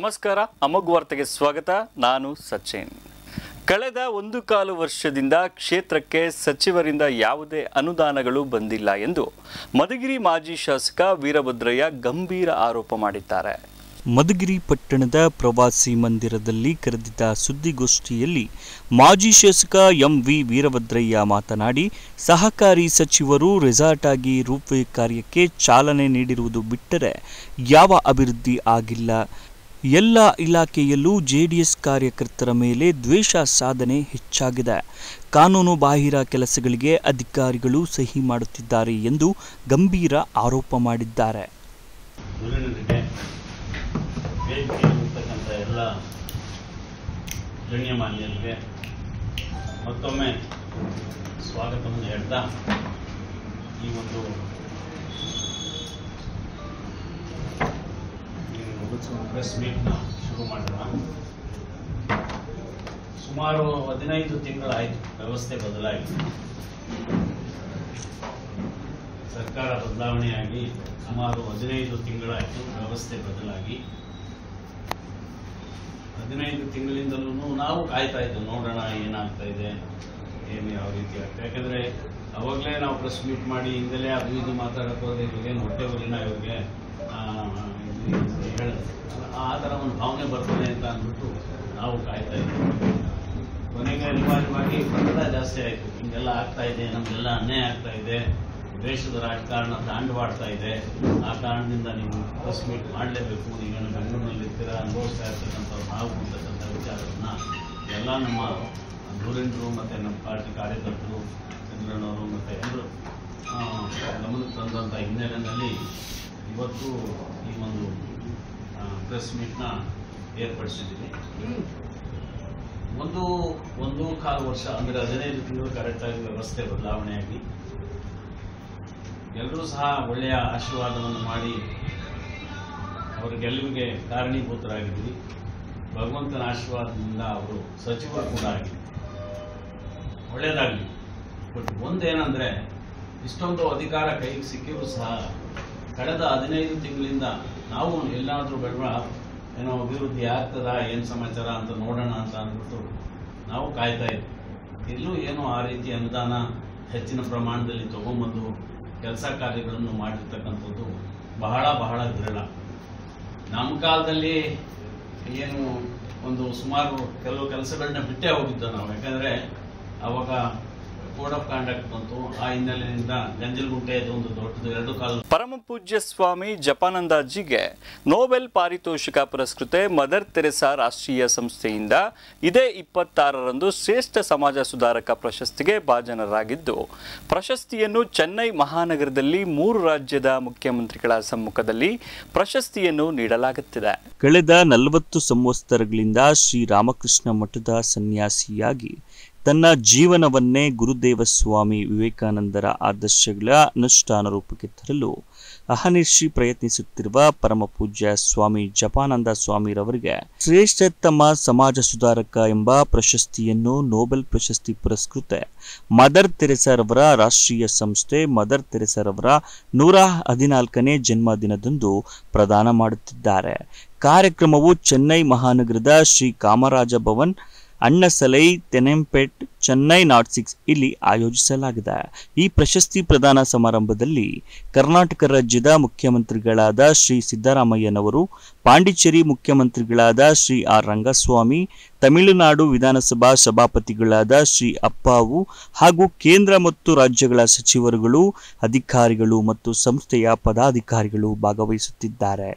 ನಮಸ್ಕಾರ ಅಮೋಘ್ ವಾರ್ತೆಗೆ ಸ್ವಾಗತ ನಾನು ಸಚಿನ್ ಕಳೆದ ಒಂದು ಕಾಲು ವರ್ಷದಿಂದ ಕ್ಷೇತ್ರಕ್ಕೆ ಸಚಿವರಿಂದ ಯಾವುದೇ ಅನುದಾನಗಳು ಬಂದಿಲ್ಲ ಎಂದು ಮಧುಗಿರಿ ಮಾಜಿ ಶಾಸಕ ವೀರಭದ್ರಯ್ಯ ಗಂಭೀರ ಆರೋಪ ಮಾಡಿದ್ದಾರೆ ಮಧುಗಿರಿ ಪಟ್ಟಣದ ಪ್ರವಾಸಿ ಮಂದಿರದಲ್ಲಿ ಕರೆದಿದ್ದ ಸುದ್ದಿಗೋಷ್ಠಿಯಲ್ಲಿ ಮಾಜಿ ಶಾಸಕ ಎಂವಿ ವೀರಭದ್ರಯ್ಯ ಮಾತನಾಡಿ ಸಹಕಾರಿ ಸಚಿವರು ರೆಸಾರ್ಟ್ ಆಗಿ ರೂಪೇ ಕಾರ್ಯಕ್ಕೆ ಚಾಲನೆ ನೀಡಿರುವುದು ಬಿಟ್ಟರೆ ಯಾವ ಅಭಿವೃದ್ಧಿ ಆಗಿಲ್ಲ ಎಲ್ಲ ಇಲಾಖೆಯಲ್ಲೂ ಜೆಡಿಎಸ್ ಕಾರ್ಯಕರ್ತರ ಮೇಲೆ ದ್ವೇಷ ಸಾಧನೆ ಹೆಚ್ಚಾಗಿದೆ ಕಾನೂನು ಬಾಹಿರ ಕೆಲಸಗಳಿಗೆ ಅಧಿಕಾರಿಗಳು ಸಹಿ ಮಾಡುತ್ತಿದ್ದಾರೆ ಎಂದು ಗಂಭೀರ ಆರೋಪ ಮಾಡಿದ್ದಾರೆ ಧುರೀಣರಿಗೆ ವೇದಿಕೆಯಲ್ಲಿರ್ತಕ್ಕಂಥ ಎಲ್ಲ ಗಣ್ಯಮಾನ್ಯರಿಗೆ ಮತ್ತೊಮ್ಮೆ ಸ್ವಾಗತವನ್ನು ಹೇಳ್ತಾ ಈ ಒಂದು ಪ್ರೆಸ್ ಮೀಟ್ನ ಶುರು ಮಾಡೋಣ ಸುಮಾರು ಹದಿನೈದು ತಿಂಗಳಾಯಿತು ವ್ಯವಸ್ಥೆ ಬದಲಾಗಿ ಸರ್ಕಾರ ಬದಲಾವಣೆಯಾಗಿ ಸುಮಾರು ಹದಿನೈದು ತಿಂಗಳಾಯಿತು ವ್ಯವಸ್ಥೆ ಬದಲಾಗಿ ಹದಿನೈದು ತಿಂಗಳಿಂದಲೂ ನಾವು ಕಾಯ್ತಾ ಇದ್ದು ನೋಡೋಣ ಏನಾಗ್ತಾ ಇದೆ ಏನು ಯಾವ ರೀತಿ ಆಗ್ತದೆ ಯಾಕಂದ್ರೆ ಅವಾಗಲೇ ನಾವು ಪ್ರೆಸ್ ಮೀಟ್ ಮಾಡಿ ಹಿಂದಲೇ ಅದು ಇದು ಮಾತಾಡಕ್ ಹೋದ್ರೆ ಇವ್ರಿಗೇನು ಹೊಟ್ಟೆ ಉರಿನ ಇವ್ರಿಗೆ ಆ, ಇದು ಹೇಳೋದು ಆ ಥರ ಒಂದು ಭಾವನೆ ಬರ್ತದೆ ಅಂತ ಅಂದ್ಬಿಟ್ಟು ನಾವು ಕಾಯ್ತಾ ಇದ್ವಿ ಕೊನೆಗೆ ಅನಿವಾರ್ಯವಾಗಿ ಒತ್ತಡ ಜಾಸ್ತಿ ಆಯಿತು ಹಿಂಗೆಲ್ಲ ಆಗ್ತಾ ಇದೆ ನಮಗೆಲ್ಲ ಅನ್ಯಾಯ ಆಗ್ತಾ ಇದೆ ದೇಶದ ರಾಜಕಾರಣ ತಾಂಡವಾಡ್ತಾ ಇದೆ ಆ ಕಾರಣದಿಂದ ನೀವು ಪ್ರೆಸ್ ಮೀಟ್ ಮಾಡಲೇಬೇಕು ನೀವೇನು ಬೆಂಗಳೂರಿನಲ್ಲಿ ಇರ್ತೀರ ಅನುಭವಿಸ್ತಾ ಇರ್ತಕ್ಕಂಥ ನಾವು ಅಂತಕ್ಕಂಥ ವಿಚಾರವನ್ನು ಎಲ್ಲ ನಮ್ಮ ಧೂರೇಂದ್ರರು ಮತ್ತು ನಮ್ಮ ಪಾರ್ಟಿ ಕಾರ್ಯಕರ್ತರು ಚಂದ್ರಣ್ಣವರು ಮತ್ತು ಎಲ್ಲರೂ ಆ, ಗಮನಕ್ಕೆ ತಂದಂಥ ಹಿನ್ನೆಲೆಯಲ್ಲಿ ಇವತ್ತು ಈ ಒಂದು ಪ್ರೆಸ್ ಮೀಟ್ನ ಏರ್ಪಡಿಸಿದ್ದೀವಿ ಒಂದು ಒಂದು ಕಾಲು ವರ್ಷ ಅಂದರೆ ಹದಿನೈದು ತಿಂಗಳು ಕರೆಕ್ಟಾಗಿ ವ್ಯವಸ್ಥೆ ಬದಲಾವಣೆಯಾಗಿ ಎಲ್ಲರೂ ಸಹ ಒಳ್ಳೆಯ ಆಶೀರ್ವಾದವನ್ನು ಮಾಡಿ ಅವರ ಗೆಲುವಿಗೆ ಕಾರಣೀಭೂತರಾಗಿದ್ವಿ ಭಗವಂತನ ಆಶೀರ್ವಾದದಿಂದ ಅವರು ಸಚಿವರು ಕೂಡ ಆಗಿದ್ರು ಒಳ್ಳೆಯದಾಗಲಿ ಬಟ್ ಒಂದೇನಂದ್ರೆ ಇಷ್ಟೊಂದು ಅಧಿಕಾರ ಕೈಗೆ ಸಿಕ್ಕಿದ್ರು ಸಹ ಕಳೆದ ಹದಿನೈದು ತಿಂಗಳಿಂದ ನಾವು ಎಲ್ಲಾದರೂ ಬೆಳವ ಏನೋ ಅಭಿವೃದ್ಧಿ ಆಗ್ತದಾ ಏನು ಸಮಾಚಾರ ಅಂತ ನೋಡೋಣ ಅಂತ ಅಂದ್ಬಿಟ್ಟು ನಾವು ಕಾಯ್ತಾ ಇದ್ವಿ ಎಲ್ಲೂ ಏನೋ ಆ ರೀತಿ ಅನುದಾನ ಹೆಚ್ಚಿನ ಪ್ರಮಾಣದಲ್ಲಿ ತಗೊಂಬಂದು ಕೆಲಸ ಕಾರ್ಯಗಳನ್ನು ಮಾಡಿರ್ತಕ್ಕಂಥದ್ದು ಬಹಳ ಬಹಳ ವಿರಳ ನಮ್ಮ ಕಾಲದಲ್ಲಿ ಏನು ಒಂದು ಸುಮಾರು ಕೆಲವು ಕೆಲಸಗಳನ್ನ ಬಿಟ್ಟೇ ಹೋಗಿದ್ದು ನಾವು ಯಾಕಂದ್ರೆ ಅವಾಗ ಕೋಡ್ ಆಫ್ ಕಾಂಡಕ್ಟ್ ಬಂತು ಆ ಹಿನ್ನೆಲೆಯಿಂದ ಗಂಜಲಗುಂಟೆ ಇದು ಒಂದು ದೊಡ್ಡದು ಎರಡು ಕಾಲ ಪರಮ ಪೂಜ್ಯ ಸ್ವಾಮಿ ಜಪಾನಂದಾಜಿಗೆ ನೊಬೆಲ್ ಪಾರಿತೋಷಿಕ ಪುರಸ್ಕೃತೆ ಮದರ್ ತೆರೆಸಾ ರಾಷ್ಟ್ರೀಯ ಸಂಸ್ಥೆಯಿಂದ ಇದೇ ಇಪ್ಪತ್ತಾರರಂದು ಶ್ರೇಷ್ಠ ಸಮಾಜ ಸುಧಾರಕ ಪ್ರಶಸ್ತಿಗೆ ಭಾಜನರಾಗಿದ್ದು ಪ್ರಶಸ್ತಿಯನ್ನು ಚೆನ್ನೈ ಮಹಾನಗರದಲ್ಲಿ ಮೂರು ರಾಜ್ಯದ ಮುಖ್ಯಮಂತ್ರಿಗಳ ಸಮ್ಮುಖದಲ್ಲಿ ಪ್ರಶಸ್ತಿಯನ್ನು ನೀಡಲಾಗುತ್ತಿದೆ ಕಳೆದ ನಲವತ್ತು ಸಂವತ್ಸರಗಳಿಂದ ಶ್ರೀರಾಮಕೃಷ್ಣ ಮಠದ ಸನ್ಯಾಸಿಯಾಗಿ ತನ್ನ ಜೀವನವನ್ನೇ ಗುರುದೇವ ಸ್ವಾಮಿ ವಿವೇಕಾನಂದರ ಆದರ್ಶಗಳ ಅನುಷ್ಠಾನ ರೂಪಕ್ಕೆ ತರಲು ಅಹನಿರ್ಷಿ ಪ್ರಯತ್ನಿಸುತ್ತಿರುವ ಪರಮ ಪೂಜ್ಯ ಸ್ವಾಮಿ ಜಪಾನಂದ ಸ್ವಾಮಿರವರಿಗೆ ಶ್ರೇಷ್ಠತಮ ಸಮಾಜ ಸುಧಾರಕ ಎಂಬ ಪ್ರಶಸ್ತಿಯನ್ನು ನೊಬೆಲ್ ಪ್ರಶಸ್ತಿ ಪುರಸ್ಕೃತೆ ಮದರ್ ತೆರೆಸರವರ ರಾಷ್ಟ್ರೀಯ ಸಂಸ್ಥೆ ಮದರ್ ತೆರೆಸರವರ ನೂರ ಹದಿನಾಲ್ಕನೇ ಜನ್ಮದಿನದಂದು ಪ್ರದಾನ ಮಾಡುತ್ತಿದ್ದಾರೆ ಕಾರ್ಯಕ್ರಮವು ಚೆನ್ನೈ ಮಹಾನಗರದ ಶ್ರೀ ಕಾಮರಾಜ ಭವನ್ ಅಣ್ಣಸಲೈ ತೆನೆಂಪೆಟ್ ಚೆನ್ನೈ ನಾಟ್ ಸಿಕ್ಸ್ ಇಲ್ಲಿ ಆಯೋಜಿಸಲಾಗಿದೆ ಈ ಪ್ರಶಸ್ತಿ ಪ್ರದಾನ ಸಮಾರಂಭದಲ್ಲಿ ಕರ್ನಾಟಕ ರಾಜ್ಯದ ಮುಖ್ಯಮಂತ್ರಿಗಳಾದ ಶ್ರೀ ಸಿದ್ದರಾಮಯ್ಯನವರು ಪಾಂಡಿಚೇರಿ ಮುಖ್ಯಮಂತ್ರಿಗಳಾದ ಶ್ರೀ ಆರ್ ರಂಗಸ್ವಾಮಿ ತಮಿಳುನಾಡು ವಿಧಾನಸಭಾ ಸಭಾಪತಿಗಳಾದ ಶ್ರೀ ಅಪ್ಪಾವು ಹಾಗೂ ಕೇಂದ್ರ ಮತ್ತು ರಾಜ್ಯಗಳ ಸಚಿವರುಗಳು ಅಧಿಕಾರಿಗಳು ಮತ್ತು ಸಂಸ್ಥೆಯ ಪದಾಧಿಕಾರಿಗಳು ಭಾಗವಹಿಸುತ್ತಿದ್ದಾರೆ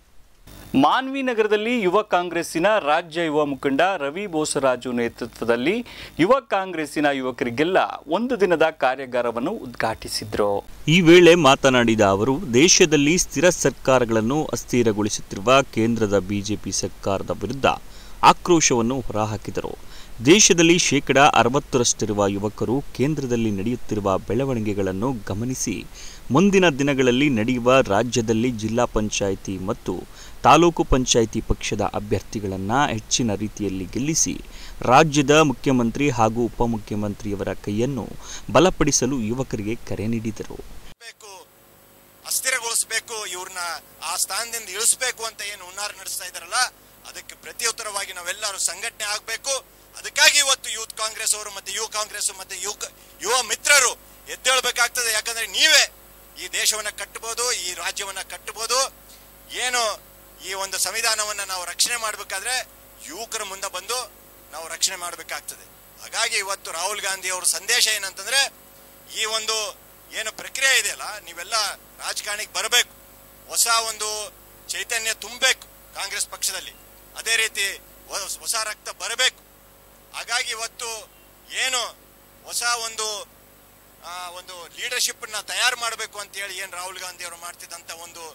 ಮಾನ್ವಿ ನಗರದಲ್ಲಿ ಯುವ ಕಾಂಗ್ರೆಸ್ಸಿನ ರಾಜ್ಯ ಯುವ ಮುಖಂಡ ರವಿ ಬೋಸರಾಜು ನೇತೃತ್ವದಲ್ಲಿ ಯುವ ಕಾಂಗ್ರೆಸ್ಸಿನ ಯುವಕರಿಗೆಲ್ಲ ಒಂದು ದಿನದ ಕಾರ್ಯಾಗಾರವನ್ನು ಉದ್ಘಾಟಿಸಿದ್ರು ಈ ವೇಳೆ ಮಾತನಾಡಿದ ಅವರು ದೇಶದಲ್ಲಿ ಸ್ಥಿರ ಸರ್ಕಾರಗಳನ್ನು ಅಸ್ಥಿರಗೊಳಿಸುತ್ತಿರುವ ಕೇಂದ್ರದ ಬಿಜೆಪಿ ಸರ್ಕಾರದ ವಿರುದ್ಧ ಆಕ್ರೋಶವನ್ನು ಹೊರಹಾಕಿದರು ದೇಶದಲ್ಲಿ ಶೇಕಡ ಅರವತ್ತರಷ್ಟಿರುವ ಯುವಕರು ಕೇಂದ್ರದಲ್ಲಿ ನಡೆಯುತ್ತಿರುವ ಬೆಳವಣಿಗೆಗಳನ್ನು ಗಮನಿಸಿ ಮುಂದಿನ ದಿನಗಳಲ್ಲಿ ನಡೆಯುವ ರಾಜ್ಯದಲ್ಲಿ ಜಿಲ್ಲಾ ಪಂಚಾಯಿತಿ ಮತ್ತು ತಾಲೂಕು ಪಂಚಾಯಿತಿ ಪಕ್ಷದ ಅಭ್ಯರ್ಥಿಗಳನ್ನು ಹೆಚ್ಚಿನ ರೀತಿಯಲ್ಲಿ ಗೆಲ್ಲಿಸಿ ರಾಜ್ಯದ ಮುಖ್ಯಮಂತ್ರಿ ಹಾಗೂ ಉಪಮುಖ್ಯಮಂತ್ರಿಯವರ ಕೈಯನ್ನು ಬಲಪಡಿಸಲು ಯುವಕರಿಗೆ ಕರೆ ನೀಡಿದರು ಬೇಕು ಅಸ್ಥಿರಗೊಳಿಸಬೇಕು ಇವ್ರನ್ನ ಆ ಸ್ಥಾನದಿಂದ ಇಳಿಸ್ಬೇಕು ಅಂತ ಏನು ಹುನ್ನಾರ ನಡೆಸ್ತಾ ಇದಾರಲ್ಲ ಅದಕ್ಕೆ ಪ್ರತ್ಯುತ್ತರವಾಗಿ ನಾವೆಲ್ಲರೂ ಸಂಘಟನೆ ಆಗಬೇಕು ಅದಕ್ಕಾಗಿ ಇವತ್ತು ಯೂತ್ ಕಾಂಗ್ರೆಸ್ ಅವರು ಮತ್ತೆ ಯುವ ಕಾಂಗ್ರೆಸ್ ಮತ್ತೆ ಯುವ ಯುವ ಮಿತ್ರರು ಎದ್ದೇಳಬೇಕಾಗ್ತದೆ ಯಾಕಂದ್ರೆ ನೀವೇ ಈ ದೇಶವನ್ನ ಕಟ್ಟಬಹುದು ಈ ರಾಜ್ಯವನ್ನ ಕಟ್ಟಬಹುದು ಏನು ಈ ಒಂದು ಸಂವಿಧಾನವನ್ನ ನಾವು ರಕ್ಷಣೆ ಮಾಡಬೇಕಾದ್ರೆ ಯುವಕರ ಮುಂದೆ ಬಂದು ನಾವು ರಕ್ಷಣೆ ಮಾಡಬೇಕಾಗ್ತದೆ ಹಾಗಾಗಿ ಇವತ್ತು ರಾಹುಲ್ ಗಾಂಧಿ ಅವರ ಸಂದೇಶ ಏನಂತಂದ್ರೆ ಈ ಒಂದು ಏನು ಪ್ರಕ್ರಿಯೆ ಇದೆಯಲ್ಲ ನೀವೆಲ್ಲ ರಾಜಕಾರಣಿಗೆ ಬರಬೇಕು ಹೊಸ ಒಂದು ಚೈತನ್ಯ ತುಂಬಬೇಕು ಕಾಂಗ್ರೆಸ್ ಪಕ್ಷದಲ್ಲಿ ಅದೇ ರೀತಿ ಹೊ- ಹೊಸ ರಕ್ತ ಬರಬೇಕು ಹಾಗಾಗಿ ಇವತ್ತು ಏನು ಹೊಸ ಒಂದು ಆ, ಒಂದು ಲೀಡರ್ಶಿಪ್ ನ ತಯಾರು ಮಾಡಬೇಕು ಅಂತ ಹೇಳಿ ಏನು ರಾಹುಲ್ ಗಾಂಧಿ ಅವರು ಮಾಡ್ತಿದ್ದಂತ ಒಂದು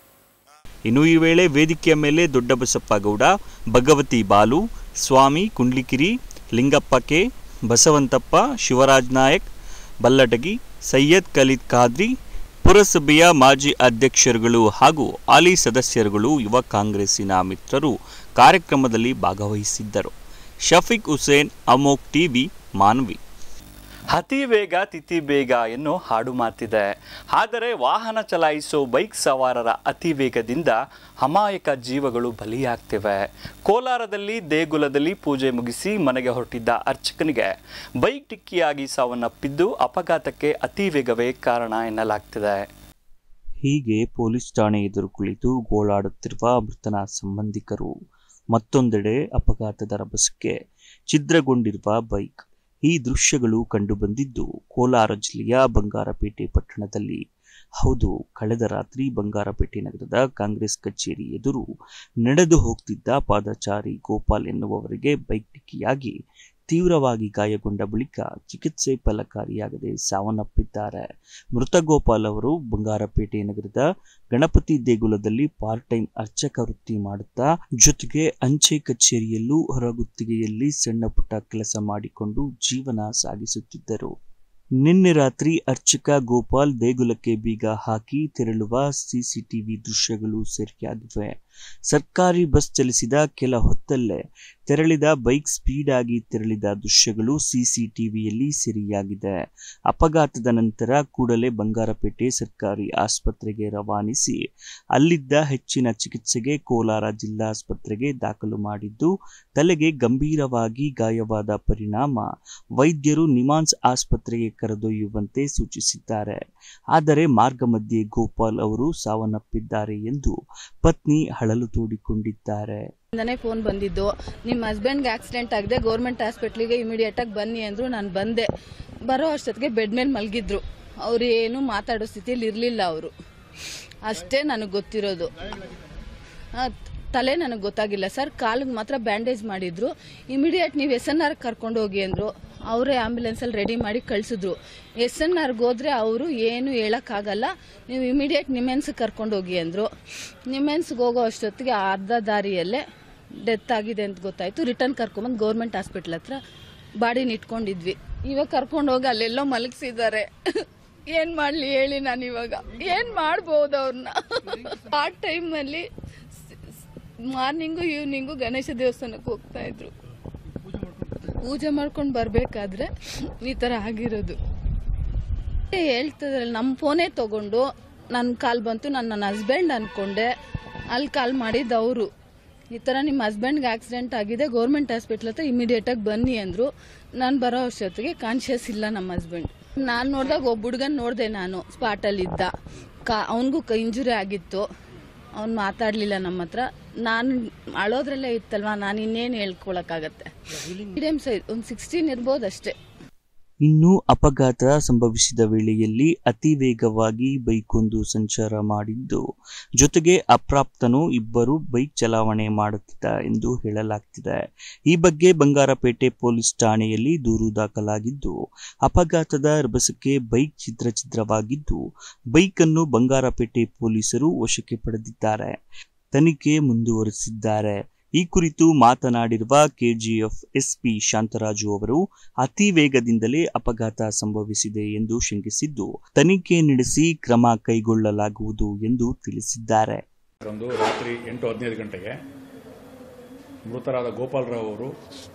ಇನ್ನು ಈ ವೇಳೆ ವೇದಿಕೆಯ ಮೇಲೆ ದೊಡ್ಡಬಸಪ್ಪ ಗೌಡ ಭಗವತಿ ಬಾಲು ಸ್ವಾಮಿ ಕುಂಡ್ಲಿಕಿರಿ ಲಿಂಗಪ್ಪ ಕೆ ಬಸವಂತಪ್ಪ ಶಿವರಾಜ್ ನಾಯಕ್ ಬಲ್ಲಟಗಿ ಸೈಯದ್ ಖಲೀದ್ ಖಾದ್ರಿ ಪುರಸಭೆಯ ಮಾಜಿ ಅಧ್ಯಕ್ಷರುಗಳು ಹಾಗೂ ಹಾಲಿ ಸದಸ್ಯರುಗಳು ಯುವ ಕಾಂಗ್ರೆಸ್ಸಿನ ಮಿತ್ರರು ಕಾರ್ಯಕ್ರಮದಲ್ಲಿ ಭಾಗವಹಿಸಿದ್ದರು ಶಫೀಕ್ ಹುಸೇನ್ ಅಮೋಕ್ ಟಿವಿ ಮಾನ್ವಿ ಅತಿ ವೇಗ ತಿಥಿ ಬೇಗ ಎನ್ನೋ ಹಾಡು ಮಾತಿದೆ ಆದರೆ ವಾಹನ ಚಲಾಯಿಸೋ ಬೈಕ್ ಸವಾರರ ಅತಿ ವೇಗದಿಂದ ಅಮಾಯಕ ಜೀವಗಳು ಬಲಿಯಾಗ್ತಿವೆ ಕೋಲಾರದಲ್ಲಿ ದೇಗುಲದಲ್ಲಿ ಪೂಜೆ ಮುಗಿಸಿ ಮನೆಗೆ ಹೊರಟಿದ್ದ ಅರ್ಚಕನಿಗೆ ಬೈಕ್ ಡಿಕ್ಕಿಯಾಗಿ ಸಾವನ್ನಪ್ಪಿದ್ದು ಅಪಘಾತಕ್ಕೆ ಅತಿ ವೇಗವೇ ಕಾರಣ ಎನ್ನಲಾಗ್ತಿದೆ ಹೀಗೆ ಪೊಲೀಸ್ ಠಾಣೆ ಎದುರು ಕುಳಿತು ಗೋಳಾಡುತ್ತಿರುವ ಮೃತನ ಸಂಬಂಧಿಕರು ಮತ್ತೊಂದೆಡೆ ಅಪಘಾತದ ರಭಸಕ್ಕೆ ಛಿದ್ರಗೊಂಡಿರುವ ಬೈಕ್ ಈ ದೃಶ್ಯಗಳು ಕಂಡುಬಂದಿದ್ದು ಕೋಲಾರ ಜಿಲ್ಲೆಯ ಬಂಗಾರಪೇಟೆ ಪಟ್ಟಣದಲ್ಲಿ ಹೌದು ಕಳೆದ ರಾತ್ರಿ ಬಂಗಾರಪೇಟೆ ನಗರದ ಕಾಂಗ್ರೆಸ್ ಕಚೇರಿ ಎದುರು ನಡೆದು ಹೋಗ್ತಿದ್ದ ಪಾದಚಾರಿ ಗೋಪಾಲ್ ಎನ್ನುವವರಿಗೆ ಬೈಕ್ ಡಿಕ್ಕಿಯಾಗಿ ತೀವ್ರವಾಗಿ ಗಾಯಗೊಂಡ ಬಳಿಕ ಚಿಕಿತ್ಸೆ ಫಲಕಾರಿಯಾಗದೆ ಸಾವನ್ನಪ್ಪಿದ್ದಾರೆ ಮೃತ ಗೋಪಾಲ್ ಅವರು ಬಂಗಾರಪೇಟೆ ನಗರದ ಗಣಪತಿ ದೇಗುಲದಲ್ಲಿ ಪಾರ್ಟ್ ಟೈಮ್ ಅರ್ಚಕ ವೃತ್ತಿ ಮಾಡುತ್ತಾ ಜೊತೆಗೆ ಅಂಚೆ ಕಚೇರಿಯಲ್ಲೂ ಹೊರಗುತ್ತಿಗೆಯಲ್ಲಿ ಸಣ್ಣ ಪುಟ್ಟ ಕೆಲಸ ಮಾಡಿಕೊಂಡು ಜೀವನ ಸಾಗಿಸುತ್ತಿದ್ದರು ನಿನ್ನೆ ರಾತ್ರಿ ಅರ್ಚಕ ಗೋಪಾಲ್ ದೇಗುಲಕ್ಕೆ ಬೀಗ ಹಾಕಿ ತೆರಳುವ ಸಿಸಿಟಿವಿ ದೃಶ್ಯಗಳು ಸೆರೆಯಾಗಿವೆ ಸರ್ಕಾರಿ ಬಸ್ ಚಲಿಸಿದ ಕೆಲ ಹೊತ್ತಲ್ಲೇ ತೆರಳಿದ ಬೈಕ್ ಸ್ಪೀಡ್ ಆಗಿ ತೆರಳಿದ ದೃಶ್ಯಗಳು ಸಿಸಿಟಿವಿಯಲ್ಲಿ ಸೆರೆಯಾಗಿದೆ ಅಪಘಾತದ ನಂತರ ಕೂಡಲೇ ಬಂಗಾರಪೇಟೆ ಸರ್ಕಾರಿ ಆಸ್ಪತ್ರೆಗೆ ರವಾನಿಸಿ ಅಲ್ಲಿದ್ದ ಹೆಚ್ಚಿನ ಚಿಕಿತ್ಸೆಗೆ ಕೋಲಾರ ಜಿಲ್ಲಾಸ್ಪತ್ರೆಗೆ ದಾಖಲು ಮಾಡಿದ್ದು ತಲೆಗೆ ಗಂಭೀರವಾಗಿ ಗಾಯವಾದ ಪರಿಣಾಮ ವೈದ್ಯರು ನಿಮಾನ್ಸ್ ಆಸ್ಪತ್ರೆಗೆ ಕರೆದೊಯ್ಯುವಂತೆ ಸೂಚಿಸಿದ್ದಾರೆ ಆದರೆ ಮಾರ್ಗ ಮಧ್ಯೆ ಗೋಪಾಲ್ ಅವರು ಸಾವನ್ನಪ್ಪಿದ್ದಾರೆ ಎಂದು ಪತ್ನಿ ಹಳಲು ತೋಡಿಕೊಂಡಿದ್ದಾರೆ ಇಂದನೇ ಫೋನ್ ಬಂದಿದ್ದು ನಿಮ್ಮ ಹಸ್ಬೆಂಡ್ಗೆ ಆಕ್ಸಿಡೆಂಟ್ ಆಗಿದೆ ಗೌರ್ಮೆಂಟ್ ಹಾಸ್ಪಿಟ್ಲಿಗೆ ಇಮಿಡಿಯೇಟ್ ಆಗಿ ಬನ್ನಿ ಅಂದ್ರು ನಾನು ಬಂದೆ ಬರೋ ಅಷ್ಟೊತ್ತಿಗೆ ಬೆಡ್ ಮೇಲೆ ಮಲಗಿದ್ರು ಅವ್ರು ಏನು ಮಾತಾಡೋ ಸ್ಥಿತಿಯಲ್ಲಿ ಇರಲಿಲ್ಲ ಅವರು ಅಷ್ಟೇ ನನಗೆ ಗೊತ್ತಿರೋದು ಆ, ತಲೆ ನನಗೆ ಗೊತ್ತಾಗಿಲ್ಲ ಸರ್ ಕಾಲಿಗೆ ಮಾತ್ರ ಬ್ಯಾಂಡೇಜ್ ಮಾಡಿದ್ರು ಇಮಿಡಿಯೇಟ್ ನೀವು ಎಸ್ ಎನ್ ಆರ್ ಕರ್ಕೊಂಡು ಹೋಗಿ ಅಂದ್ರು ಅವರೇ ಆಂಬ್ಯುಲೆನ್ಸಲ್ಲಿ ರೆಡಿ ಮಾಡಿ ಕಳಿಸಿದ್ರು ಎಸ್ ಎನ್ ಆರ್ಗೆ ಹೋದ್ರೆ ಅವರು ಏನು ಹೇಳೋಕ್ಕಾಗಲ್ಲ ನೀವು ಇಮಿಡಿಯೇಟ್ ನಿಮೆನ್ಸ್ಗೆ ಕರ್ಕೊಂಡು ಹೋಗಿ ಅಂದರು ನಿಮೆನ್ಸ್ಗೆ ಹೋಗೋ ಅಷ್ಟೊತ್ತಿಗೆ ಅರ್ಧ ದಾರಿಯಲ್ಲೇ ಡೆತ್ ಆಗಿದೆ ಅಂತ ಗೊತ್ತಾಯ್ತು ರಿಟರ್ನ್ ಕರ್ಕೊಂಬಂದು ಗೌರ್ಮೆಂಟ್ ಹಾಸ್ಪಿಟ್ಲ್ ಹತ್ರ ಬಾಡಿನ ಇಟ್ಕೊಂಡಿದ್ವಿ ಇವಾಗ ಕರ್ಕೊಂಡು ಹೋಗಿ ಅಲ್ಲೆಲ್ಲೋ ಮಲಗಿಸಿದ್ದಾರೆ ಏನ್ ಮಾಡ್ಲಿ ಹೇಳಿ ನಾನು ಇವಾಗ ಏನ್ ಮಾಡ್ಬೋದು ಅವ್ರನ್ನ ಆ ಟೈಮಲ್ಲಿ ಮಾರ್ನಿಂಗು ಈವ್ನಿಂಗು ಗಣೇಶ ದೇವಸ್ಥಾನಕ್ಕೆ ಹೋಗ್ತಾ ಇದ್ರು ಪೂಜೆ ಮಾಡ್ಕೊಂಡು ಬರ್ಬೇಕಾದ್ರೆ ಈ ತರ ಆಗಿರೋದು ಹೇಳ್ತಿದ್ರಲ್ಲ ನಮ್ಮ ಫೋನೇ ತಗೊಂಡು ನನ್ನ ಕಾಲ್ ಬಂತು ನಾನು ನನ್ನ ಹಸ್ಬೆಂಡ್ ಅನ್ಕೊಂಡೆ ಅಲ್ಲಿ ಕಾಲ್ ಮಾಡಿದ್ದು ಅವರು ಈ ಥರ ನಿಮ್ಮ ಹಸ್ಬೆಂಡ್ಗೆ ಆಕ್ಸಿಡೆಂಟ್ ಆಗಿದೆ ಗೌರ್ಮೆಂಟ್ ಹಾಸ್ಪಿಟ್ಲ್ ಹತ್ರ ಇಮಿಡಿಯೇಟಾಗಿ ಬನ್ನಿ ಅಂದರು ನಾನು ಬರೋ ಅಷ್ಟೊತ್ತಿಗೆ ಕಾನ್ಶಿಯಸ್ ಇಲ್ಲ ನಮ್ಮ ಹಸ್ಬೆಂಡ್ ನಾನು ನೋಡಿದಾಗ ಒಬ್ಬ ಹುಡುಗನ್ ನೋಡಿದೆ ನಾನು ಸ್ಪಾಟಲ್ಲಿ ಇದ್ದ ಕಾ ಅವನಿಗೂ ಇಂಜುರಿ ಆಗಿತ್ತು ಅವ್ನು ಮಾತಾಡಲಿಲ್ಲ ನಮ್ಮ ಹತ್ರ ನಾನು ಅಳೋದ್ರಲ್ಲೇ ಇತ್ತಲ್ವಾ ನಾನು ಇನ್ನೇನು ಹೇಳ್ಕೊಳಕ್ಕಾಗತ್ತೆ ಮೀಡಿಯಂ ಸೈಜ್ ಒಂದು ಸಿಕ್ಸ್ಟೀನ್ ಇರ್ಬೋದು ಅಷ್ಟೇ ಇನ್ನು ಅಪಘಾತ ಸಂಭವಿಸಿದ ವೇಳೆಯಲ್ಲಿ ಅತಿ ವೇಗವಾಗಿ ಬೈಕೊಂದು ಸಂಚಾರ ಮಾಡಿದ್ದು ಜೊತೆಗೆ ಅಪ್ರಾಪ್ತನು ಇಬ್ಬರು ಬೈಕ್ ಚಲಾವಣೆ ಮಾಡುತ್ತಿದ್ದ ಎಂದು ಹೇಳಲಾಗ್ತಿದೆ ಈ ಬಗ್ಗೆ ಬಂಗಾರಪೇಟೆ ಪೊಲೀಸ್ ಠಾಣೆಯಲ್ಲಿ ದೂರು ದಾಖಲಾಗಿದ್ದು ಅಪಘಾತದ ರಭಸಕ್ಕೆ ಬೈಕ್ ಛಿದ್ರ ಛಿದ್ರವಾಗಿದ್ದು ಬೈಕ್ ಅನ್ನು ಬಂಗಾರಪೇಟೆ ಪೊಲೀಸರು ವಶಕ್ಕೆ ಪಡೆದಿದ್ದಾರೆ ತನಿಖೆ ಮುಂದುವರಿಸಿದ್ದಾರೆ ಈ ಕುರಿತು ಮಾತನಾಡಿರುವ ಕೆಜಿಎಫ್ ಎಸ್ಪಿ ಶಾಂತರಾಜು ಅವರು ಅತಿ ವೇಗದಿಂದಲೇ ಅಪಘಾತ ಸಂಭವಿಸಿದೆ ಎಂದು ಶಂಕಿಸಿದ್ದು ತನಿಖೆ ನಡೆಸಿ ಕ್ರಮ ಕೈಗೊಳ್ಳಲಾಗುವುದು ಎಂದು ತಿಳಿಸಿದ್ದಾರೆ ಒಂದು ರಾತ್ರಿ ಎಂಟು ಹದಿನೈದು ಗಂಟೆಗೆ ಮೃತರಾದ ಗೋಪಾಲರಾವ್ ಅವರು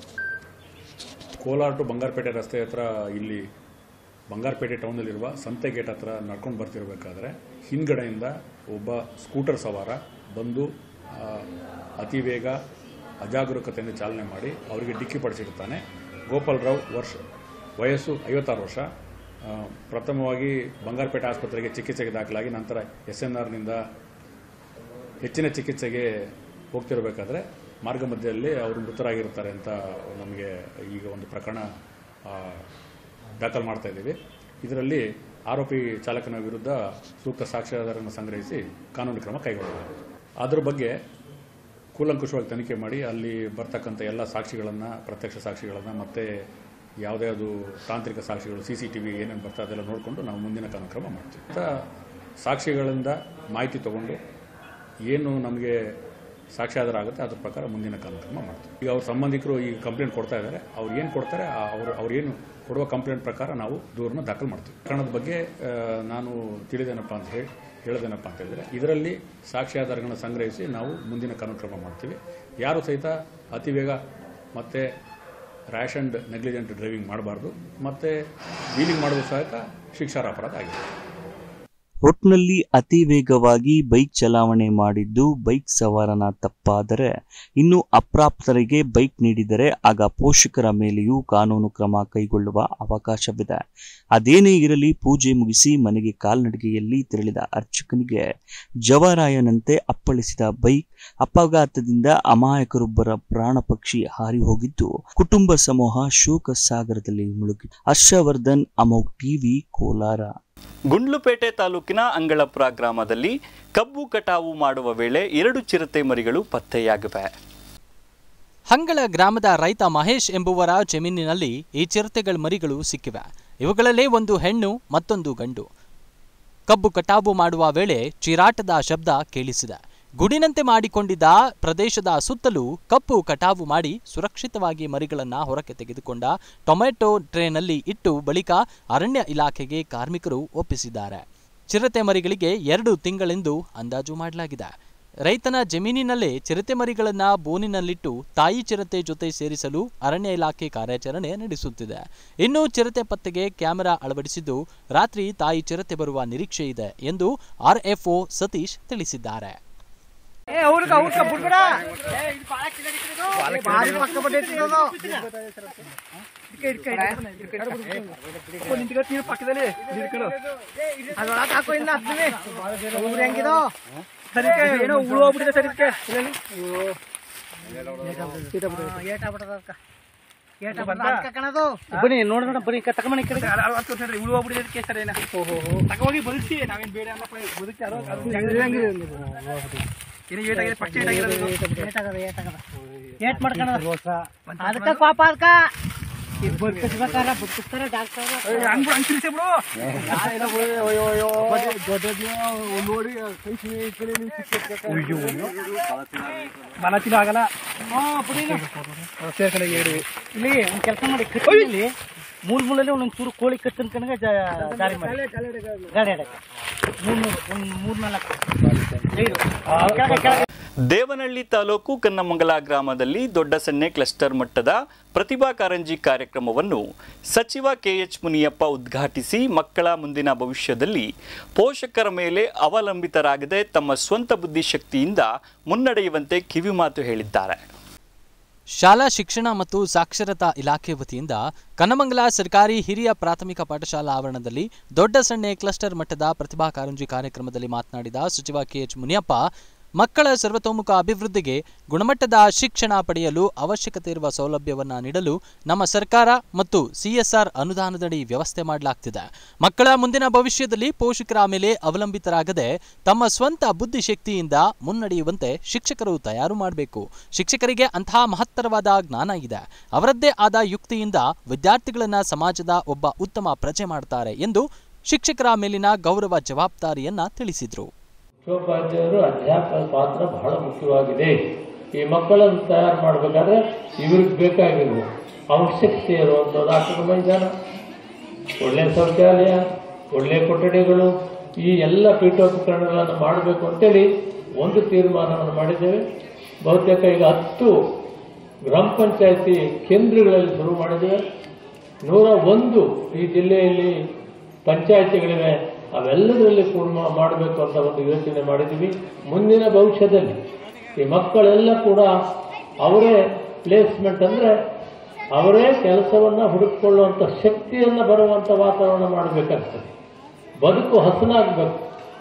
ಕೋಲಾರ ಟು ಬಂಗಾರಪೇಟೆ ರಸ್ತೆ ಹತ್ರ ಇಲ್ಲಿ ಬಂಗಾರಪೇಟೆ ಟೌನಲ್ಲಿರುವ ಸಂತೆ ಗೇಟ್ ಹತ್ರ ನಡ್ಕೊಂಡು ಬರ್ತಿರಬೇಕಾದ್ರೆ ಹಿಂದ್ಗಡೆಯಿಂದ ಒಬ್ಬ ಸ್ಕೂಟರ್ ಸವಾರ ಬಂದು ಆ, ಅತಿ ವೇಗ ಅಜಾಗರೂಕತೆಯಿಂದ ಚಾಲನೆ ಮಾಡಿ ಅವರಿಗೆ ಡಿಕ್ಕಿ ಪಡಿಸಿರ್ತಾನೆ ಗೋಪಾಲ್ ರಾವ್ ವರ್ಷ ವಯಸ್ಸು ಐವತ್ತಾರು ವರ್ಷ ಆ, ಪ್ರಥಮವಾಗಿ ಬಂಗಾರಪೇಟೆ ಆಸ್ಪತ್ರೆಗೆ ಚಿಕಿತ್ಸೆಗೆ ದಾಖಲಾಗಿ ನಂತರ ಎಸ್ ಎನ್ ಆರ್ನಿಂದ ಹೆಚ್ಚಿನ ಚಿಕಿತ್ಸೆಗೆ ಹೋಗ್ತಿರಬೇಕಾದ್ರೆ ಮಾರ್ಗ ಮಧ್ಯದಲ್ಲಿ ಅವರು ಮೃತರಾಗಿರ್ತಾರೆ ಅಂತ ನಮಗೆ ಈಗ ಒಂದು ಪ್ರಕರಣ ಆ, ದಾಖಲು ಮಾಡ್ತಾ ಇದ್ದೀವಿ ಇದರಲ್ಲಿ ಆರೋಪಿ ಚಾಲಕನ ವಿರುದ್ಧ ಸೂಕ್ತ ಸಾಕ್ಷ್ಯಾಧಾರವನ್ನು ಸಂಗ್ರಹಿಸಿ ಕಾನೂನು ಕ್ರಮ ಕೈಗೊಳ್ಳಲಾಗಿದೆ ಅದ್ರ ಬಗ್ಗೆ ಕೂಲಂಕುಷವಾಗಿ ತನಿಖೆ ಮಾಡಿ ಅಲ್ಲಿ ಬರ್ತಕ್ಕಂಥ ಎಲ್ಲ ಸಾಕ್ಷಿಗಳನ್ನು ಪ್ರತ್ಯಕ್ಷ ಸಾಕ್ಷಿಗಳನ್ನು ಮತ್ತು ಯಾವುದೇ ಅದು ತಾಂತ್ರಿಕ ಸಾಕ್ಷಿಗಳು ಸಿ ಸಿ ಟಿ ವಿ ಏನೇನು ಬರ್ತಾ ಅದೆಲ್ಲ ನೋಡಿಕೊಂಡು ನಾವು ಮುಂದಿನ ಕಾನೂನು ಕ್ರಮ ಮಾಡ್ತೀವಿ ಅಂತ ಸಾಕ್ಷಿಗಳಿಂದ ಮಾಹಿತಿ ತಗೊಂಡು ಏನು ನಮಗೆ ಸಾಕ್ಷ್ಯಾಧಾರ ಆಗುತ್ತೆ ಅದ್ರ ಪ್ರಕಾರ ಮುಂದಿನ ಕಾನೂನು ಕ್ರಮ ಮಾಡ್ತೀವಿ ಈಗ ಅವ್ರ ಸಂಬಂಧಿಕರು ಈ ಕಂಪ್ಲೇಂಟ್ ಕೊಡ್ತಾ ಇದ್ದಾರೆ ಅವ್ರು ಏನು ಕೊಡ್ತಾರೆ ಆ- ಅವರು ಅವ್ರು ಏನು ಕೊಡುವ ಕಂಪ್ಲೇಂಟ್ ಪ್ರಕಾರ ನಾವು ದೂರನ್ನ ದಾಖಲು ಮಾಡ್ತೀವಿ ಪ್ರಕರಣದ ಬಗ್ಗೆ ಆ, ನಾನು ತಿಳಿದೇನಪ್ಪ ಅಂತ ಹೇಳಿ ಹೇಳೋದೇನಪ್ಪ ಅಂತ ಹೇಳಿದ್ರೆ ಇದರಲ್ಲಿ ಸಾಕ್ಷ್ಯಾಧಾರಗಳನ್ನು ಸಂಗ್ರಹಿಸಿ ನಾವು ಮುಂದಿನ ಕಾನೂನು ಕ್ರಮ ಮಾಡ್ತೀವಿ ಯಾರು ಸಹಿತ ಅತಿ ವೇಗ ಮತ್ತು ರ್ಯಾಶ್ ಆ್ಯಂಡ್ ನೆಗ್ಲಿಜೆಂಟ್ ಡ್ರೈವಿಂಗ್ ಮಾಡಬಾರ್ದು ಮತ್ತು ವೀಲಿಂಗ್ ಮಾಡುವ ಸಹಿತ ಶಿಕ್ಷಾರ್ಹ ಅಪರಾಧ ಆಗಿದೆ ಒಟ್ನಲ್ಲಿ ಅತಿ ವೇಗವಾಗಿ ಬೈಕ್ ಚಲಾವಣೆ ಮಾಡಿದ್ದು ಬೈಕ್ ಸವಾರನ ತಪ್ಪಾದರೆ ಇನ್ನು ಅಪ್ರಾಪ್ತರಿಗೆ ಬೈಕ್ ನೀಡಿದರೆ ಆಗ ಪೋಷಕರ ಮೇಲೆಯೂ ಕಾನೂನು ಕ್ರಮ ಕೈಗೊಳ್ಳುವ ಅವಕಾಶವಿದೆ ಅದೇನೇ ಇರಲಿ ಪೂಜೆ ಮುಗಿಸಿ ಮನೆಗೆ ಕಾಲ್ನಡಿಗೆಯಲ್ಲಿ ತೆರಳಿದ ಅರ್ಚಕನಿಗೆ ಜವರಾಯನಂತೆ ಅಪ್ಪಳಿಸಿದ ಬೈಕ್ ಅಪಘಾತದಿಂದ ಅಮಾಯಕರೊಬ್ಬರ ಪ್ರಾಣ ಪಕ್ಷಿ ಹಾರಿ ಹೋಗಿದ್ದು ಕುಟುಂಬ ಸಮೂಹ ಶೋಕ ಸಾಗರದಲ್ಲಿ ಮುಳುಗಿ ಹರ್ಷವರ್ಧನ್ ಅಮೋಘ್ ಟಿವಿ ಕೋಲಾರ ಗುಂಡ್ಲುಪೇಟೆ ತಾಲೂಕಿನ ಅಂಗಳಪುರ ಗ್ರಾಮದಲ್ಲಿ ಕಬ್ಬು ಕಟಾವು ಮಾಡುವ ವೇಳೆ ಎರಡು ಚಿರತೆ ಮರಿಗಳು ಪತ್ತೆಯಾಗಿವೆ ಹಂಗಳ ಗ್ರಾಮದ ರೈತ ಮಹೇಶ್ ಎಂಬುವರ ಜಮೀನಿನಲ್ಲಿ ಈ ಚಿರತೆಗಳ ಮರಿಗಳು ಸಿಕ್ಕಿವೆ ಇವುಗಳಲ್ಲಿ ಒಂದು ಹೆಣ್ಣು ಮತ್ತೊಂದು ಗಂಡು ಕಬ್ಬು ಕಟಾವು ಮಾಡುವ ವೇಳೆ ಚೀರಾಟದ ಶಬ್ದ ಕೇಳಿಸಿದೆ ಗುಡಿನಂತೆ ಮಾಡಿಕೊಂಡಿದ್ದ ಪ್ರದೇಶದ ಸುತ್ತಲೂ ಕಬ್ಬು ಕಟಾವು ಮಾಡಿ ಸುರಕ್ಷಿತವಾಗಿ ಮರಿಗಳನ್ನ ಹೊರಕ್ಕೆ ತೆಗೆದುಕೊಂಡ ಟೊಮೆಟೊ ಟ್ರೇನಲ್ಲಿ ಇಟ್ಟು ಬಳಿಕ ಅರಣ್ಯ ಇಲಾಖೆಗೆ ಕಾರ್ಮಿಕರು ಒಪ್ಪಿಸಿದ್ದಾರೆ ಚಿರತೆ ಮರಿಗಳಿಗೆ ಎರಡು ತಿಂಗಳೆಂದು ಅಂದಾಜು ಮಾಡಲಾಗಿದೆ ರೈತನ ಜಮೀನಿನಲ್ಲೇ ಚಿರತೆ ಮರಿಗಳನ್ನ ಬೋನಿನಲ್ಲಿಟ್ಟು ತಾಯಿ ಚಿರತೆ ಜೊತೆ ಸೇರಿಸಲು ಅರಣ್ಯ ಇಲಾಖೆ ಕಾರ್ಯಾಚರಣೆ ನಡೆಸುತ್ತಿದೆ ಇನ್ನು ಚಿರತೆ ಪತ್ತೆಗೆ ಕ್ಯಾಮೆರಾ ಅಳವಡಿಸಿದ್ದು ರಾತ್ರಿ ತಾಯಿ ಚಿರತೆ ಬರುವ ನಿರೀಕ್ಷೆ ಇದೆ ಎಂದು ಆರ್ಎಫ್ಒ ಸತೀಶ್ ತಿಳಿಸಿದ್ದಾರೆ ಪಕ್ಕದಲ್ಲಿ ಅದ್ರೊಳಗೆ ಹಾಕೋ ಇಲ್ಲ ಹುಡುಗರು ಹೆಂಗಿದೋ ಸರಿ ಏನೋ ಹುಳು ಹೋಗ್ಬಿಟ್ಟಿದೆ ಸರಿ ಬನ್ನಿ ನೋಡೋಣ ಬನ್ನಿ ತಗೊಂಬನಿ ಹುಳು ಹೋಗ್ಬಿಟ್ಟಿದೆ ಸರ್ ಏನ ತಗೋಗಿ ಬದುಕಿ ನಾವೇನ್ ಬೇಡ ಅಲ್ಲ ಬದುಕ್ತಾರೋ ಏಟ್ ಮಾಡ್ಕೊಂಡ ಅದಕ್ಕ ಪಾಪ ಅದಕ್ಕ ಬದುಕಿಸ್ಬೇಕಾರ ಬದುಕಿಸ್ತಾರ ಡಾಕ್ಟರ್ ಮನತಿನ ಆಗಲ್ಲ ಇಲ್ಲಿ ಒಂದ್ ಕೆಲಸ ಮಾಡಿ ಕಟ್ಟಿಲಿ ಮೂರ್ ಮೂಲಲ್ಲಿ ಒಂದೊಂದ್ ಚೂರು ಕೋಳಿ ಕಟ್ ಅನ್ಕೊಂಡಾಗ ದಾರಿ ಮಾಡಿ ಗಾಡಿ ಆಡಕ್ಕೆ ಮೂರ್ ಮೂರು ಒಂದ್ ಮೂರ್ ನಾಲ್ಕು ಐದು ಕೆಳಗೆ ಕೆಳಗೆ ದೇವನಹಳ್ಳಿ ತಾಲೂಕು ಕನ್ನಮಂಗಲ ಗ್ರಾಮದಲ್ಲಿ ದೊಡ್ಡ ಸನ್ನೆ ಕ್ಲಸ್ಟರ್ ಮಟ್ಟದ ಪ್ರತಿಭಾ ಕಾರಂಜಿ ಕಾರ್ಯಕ್ರಮವನ್ನು ಸಚಿವ ಕೆಎಚ್ ಮುನಿಯಪ್ಪ ಉದ್ಘಾಟಿಸಿ ಮಕ್ಕಳ ಮುಂದಿನ ಭವಿಷ್ಯದಲ್ಲಿ ಪೋಷಕರ ಮೇಲೆ ಅವಲಂಬಿತರಾಗದೆ ತಮ್ಮ ಸ್ವಂತ ಬುದ್ಧಿಶಕ್ತಿಯಿಂದ ಮುನ್ನಡೆಯುವಂತೆ ಕಿವಿಮಾತು ಹೇಳಿದ್ದಾರೆ ಶಾಲಾ ಶಿಕ್ಷಣ ಮತ್ತು ಸಾಕ್ಷರತಾ ಇಲಾಖೆ ವತಿಯಿಂದ ಕನ್ನಮಂಗಲ ಸರ್ಕಾರಿ ಹಿರಿಯ ಪ್ರಾಥಮಿಕ ಪಾಠಶಾಲಾ ಆವರಣದಲ್ಲಿ ದೊಡ್ಡ ಸಣ್ಣೆ ಕ್ಲಸ್ಟರ್ ಮಟ್ಟದ ಪ್ರತಿಭಾ ಕಾರಂಜಿ ಕಾರ್ಯಕ್ರಮದಲ್ಲಿ ಮಾತನಾಡಿದ ಸಚಿವ ಕೆಎಚ್ ಮುನಿಯಪ್ಪ ಮಕ್ಕಳ ಸರ್ವತೋಮುಖ ಅಭಿವೃದ್ಧಿಗೆ ಗುಣಮಟ್ಟದ ಶಿಕ್ಷಣ ಪಡೆಯಲು ಅವಶ್ಯಕತೆ ಇರುವ ಸೌಲಭ್ಯವನ್ನ ನೀಡಲು ನಮ್ಮ ಸರ್ಕಾರ ಮತ್ತು ಸಿಎಸ್ಆರ್ ಅನುದಾನದಡಿ ವ್ಯವಸ್ಥೆ ಮಾಡಲಾಗ್ತಿದೆ ಮಕ್ಕಳ ಮುಂದಿನ ಭವಿಷ್ಯದಲ್ಲಿ ಪೋಷಕರ ಮೇಲೆ ಅವಲಂಬಿತರಾಗದೆ ತಮ್ಮ ಸ್ವಂತ ಬುದ್ಧಿಶಕ್ತಿಯಿಂದ ಮುನ್ನಡೆಯುವಂತೆ ಶಿಕ್ಷಕರು ತಯಾರು ಮಾಡಬೇಕು ಶಿಕ್ಷಕರಿಗೆ ಅಂತಹ ಮಹತ್ತರವಾದ ಜ್ಞಾನ ಇದೆ ಅವರದ್ದೇ ಆದ ಯುಕ್ತಿಯಿಂದ ವಿದ್ಯಾರ್ಥಿಗಳನ್ನ ಸಮಾಜದ ಒಬ್ಬ ಉತ್ತಮ ಪ್ರಜೆ ಮಾಡ್ತಾರೆ ಎಂದು ಶಿಕ್ಷಕರ ಮೇಲಿನ ಗೌರವ ಜವಾಬ್ದಾರಿಯನ್ನ ತಿಳಿಸಿದರು ಮುಖ್ಯೋಪಾಧ್ಯಾಯರು ಅಧ್ಯಾಪಕ ಪಾತ್ರ ಬಹಳ ಮುಖ್ಯವಾಗಿದೆ ಈ ಮಕ್ಕಳನ್ನು ತಯಾರು ಮಾಡಬೇಕಾದ್ರೆ ಇವ್ರಿಗೆ ಬೇಕಾಗಿರುವ ಅವಶ್ಯಕತೆ ಇರುವಂಥ ಆಟದ ಮೈದಾನ ಒಳ್ಳೆಯ ಶೌಚಾಲಯ ಒಳ್ಳೆಯ ಕೊಠಡಿಗಳು ಈ ಎಲ್ಲ ಪೀಠೋಪಕರಣಗಳನ್ನು ಮಾಡಬೇಕು ಅಂತೇಳಿ ಒಂದು ತೀರ್ಮಾನವನ್ನು ಮಾಡಿದ್ದೇವೆ ಬಹುತೇಕ ಈಗ ಹತ್ತು ಗ್ರಾಮ ಪಂಚಾಯತಿ ಕೇಂದ್ರಗಳಲ್ಲಿ ಶುರು ಮಾಡಿದ್ದೇವೆ ನೂರ ಒಂದು ಈ ಜಿಲ್ಲೆಯಲ್ಲಿ ಪಂಚಾಯತಿಗಳಿವೆ ಅವೆಲ್ಲದರಲ್ಲಿ ಕೂಡ ಮಾಡಬೇಕು ಅಂತ ಒಂದು ಯೋಚನೆ ಮಾಡಿದ್ದೀವಿ ಮುಂದಿನ ಭವಿಷ್ಯದಲ್ಲಿ ಈ ಮಕ್ಕಳೆಲ್ಲ ಕೂಡ ಅವರೇ ಪ್ಲೇಸ್ಮೆಂಟ್ ಅಂದರೆ ಅವರೇ ಕೆಲಸವನ್ನು ಹುಡುಕಿಕೊಳ್ಳುವಂಥ ಶಕ್ತಿಯನ್ನು ಬರುವಂಥ ವಾತಾವರಣ ಮಾಡಬೇಕಾಗ್ತದೆ ಬದುಕು ಹಸನಾಗಬೇಕು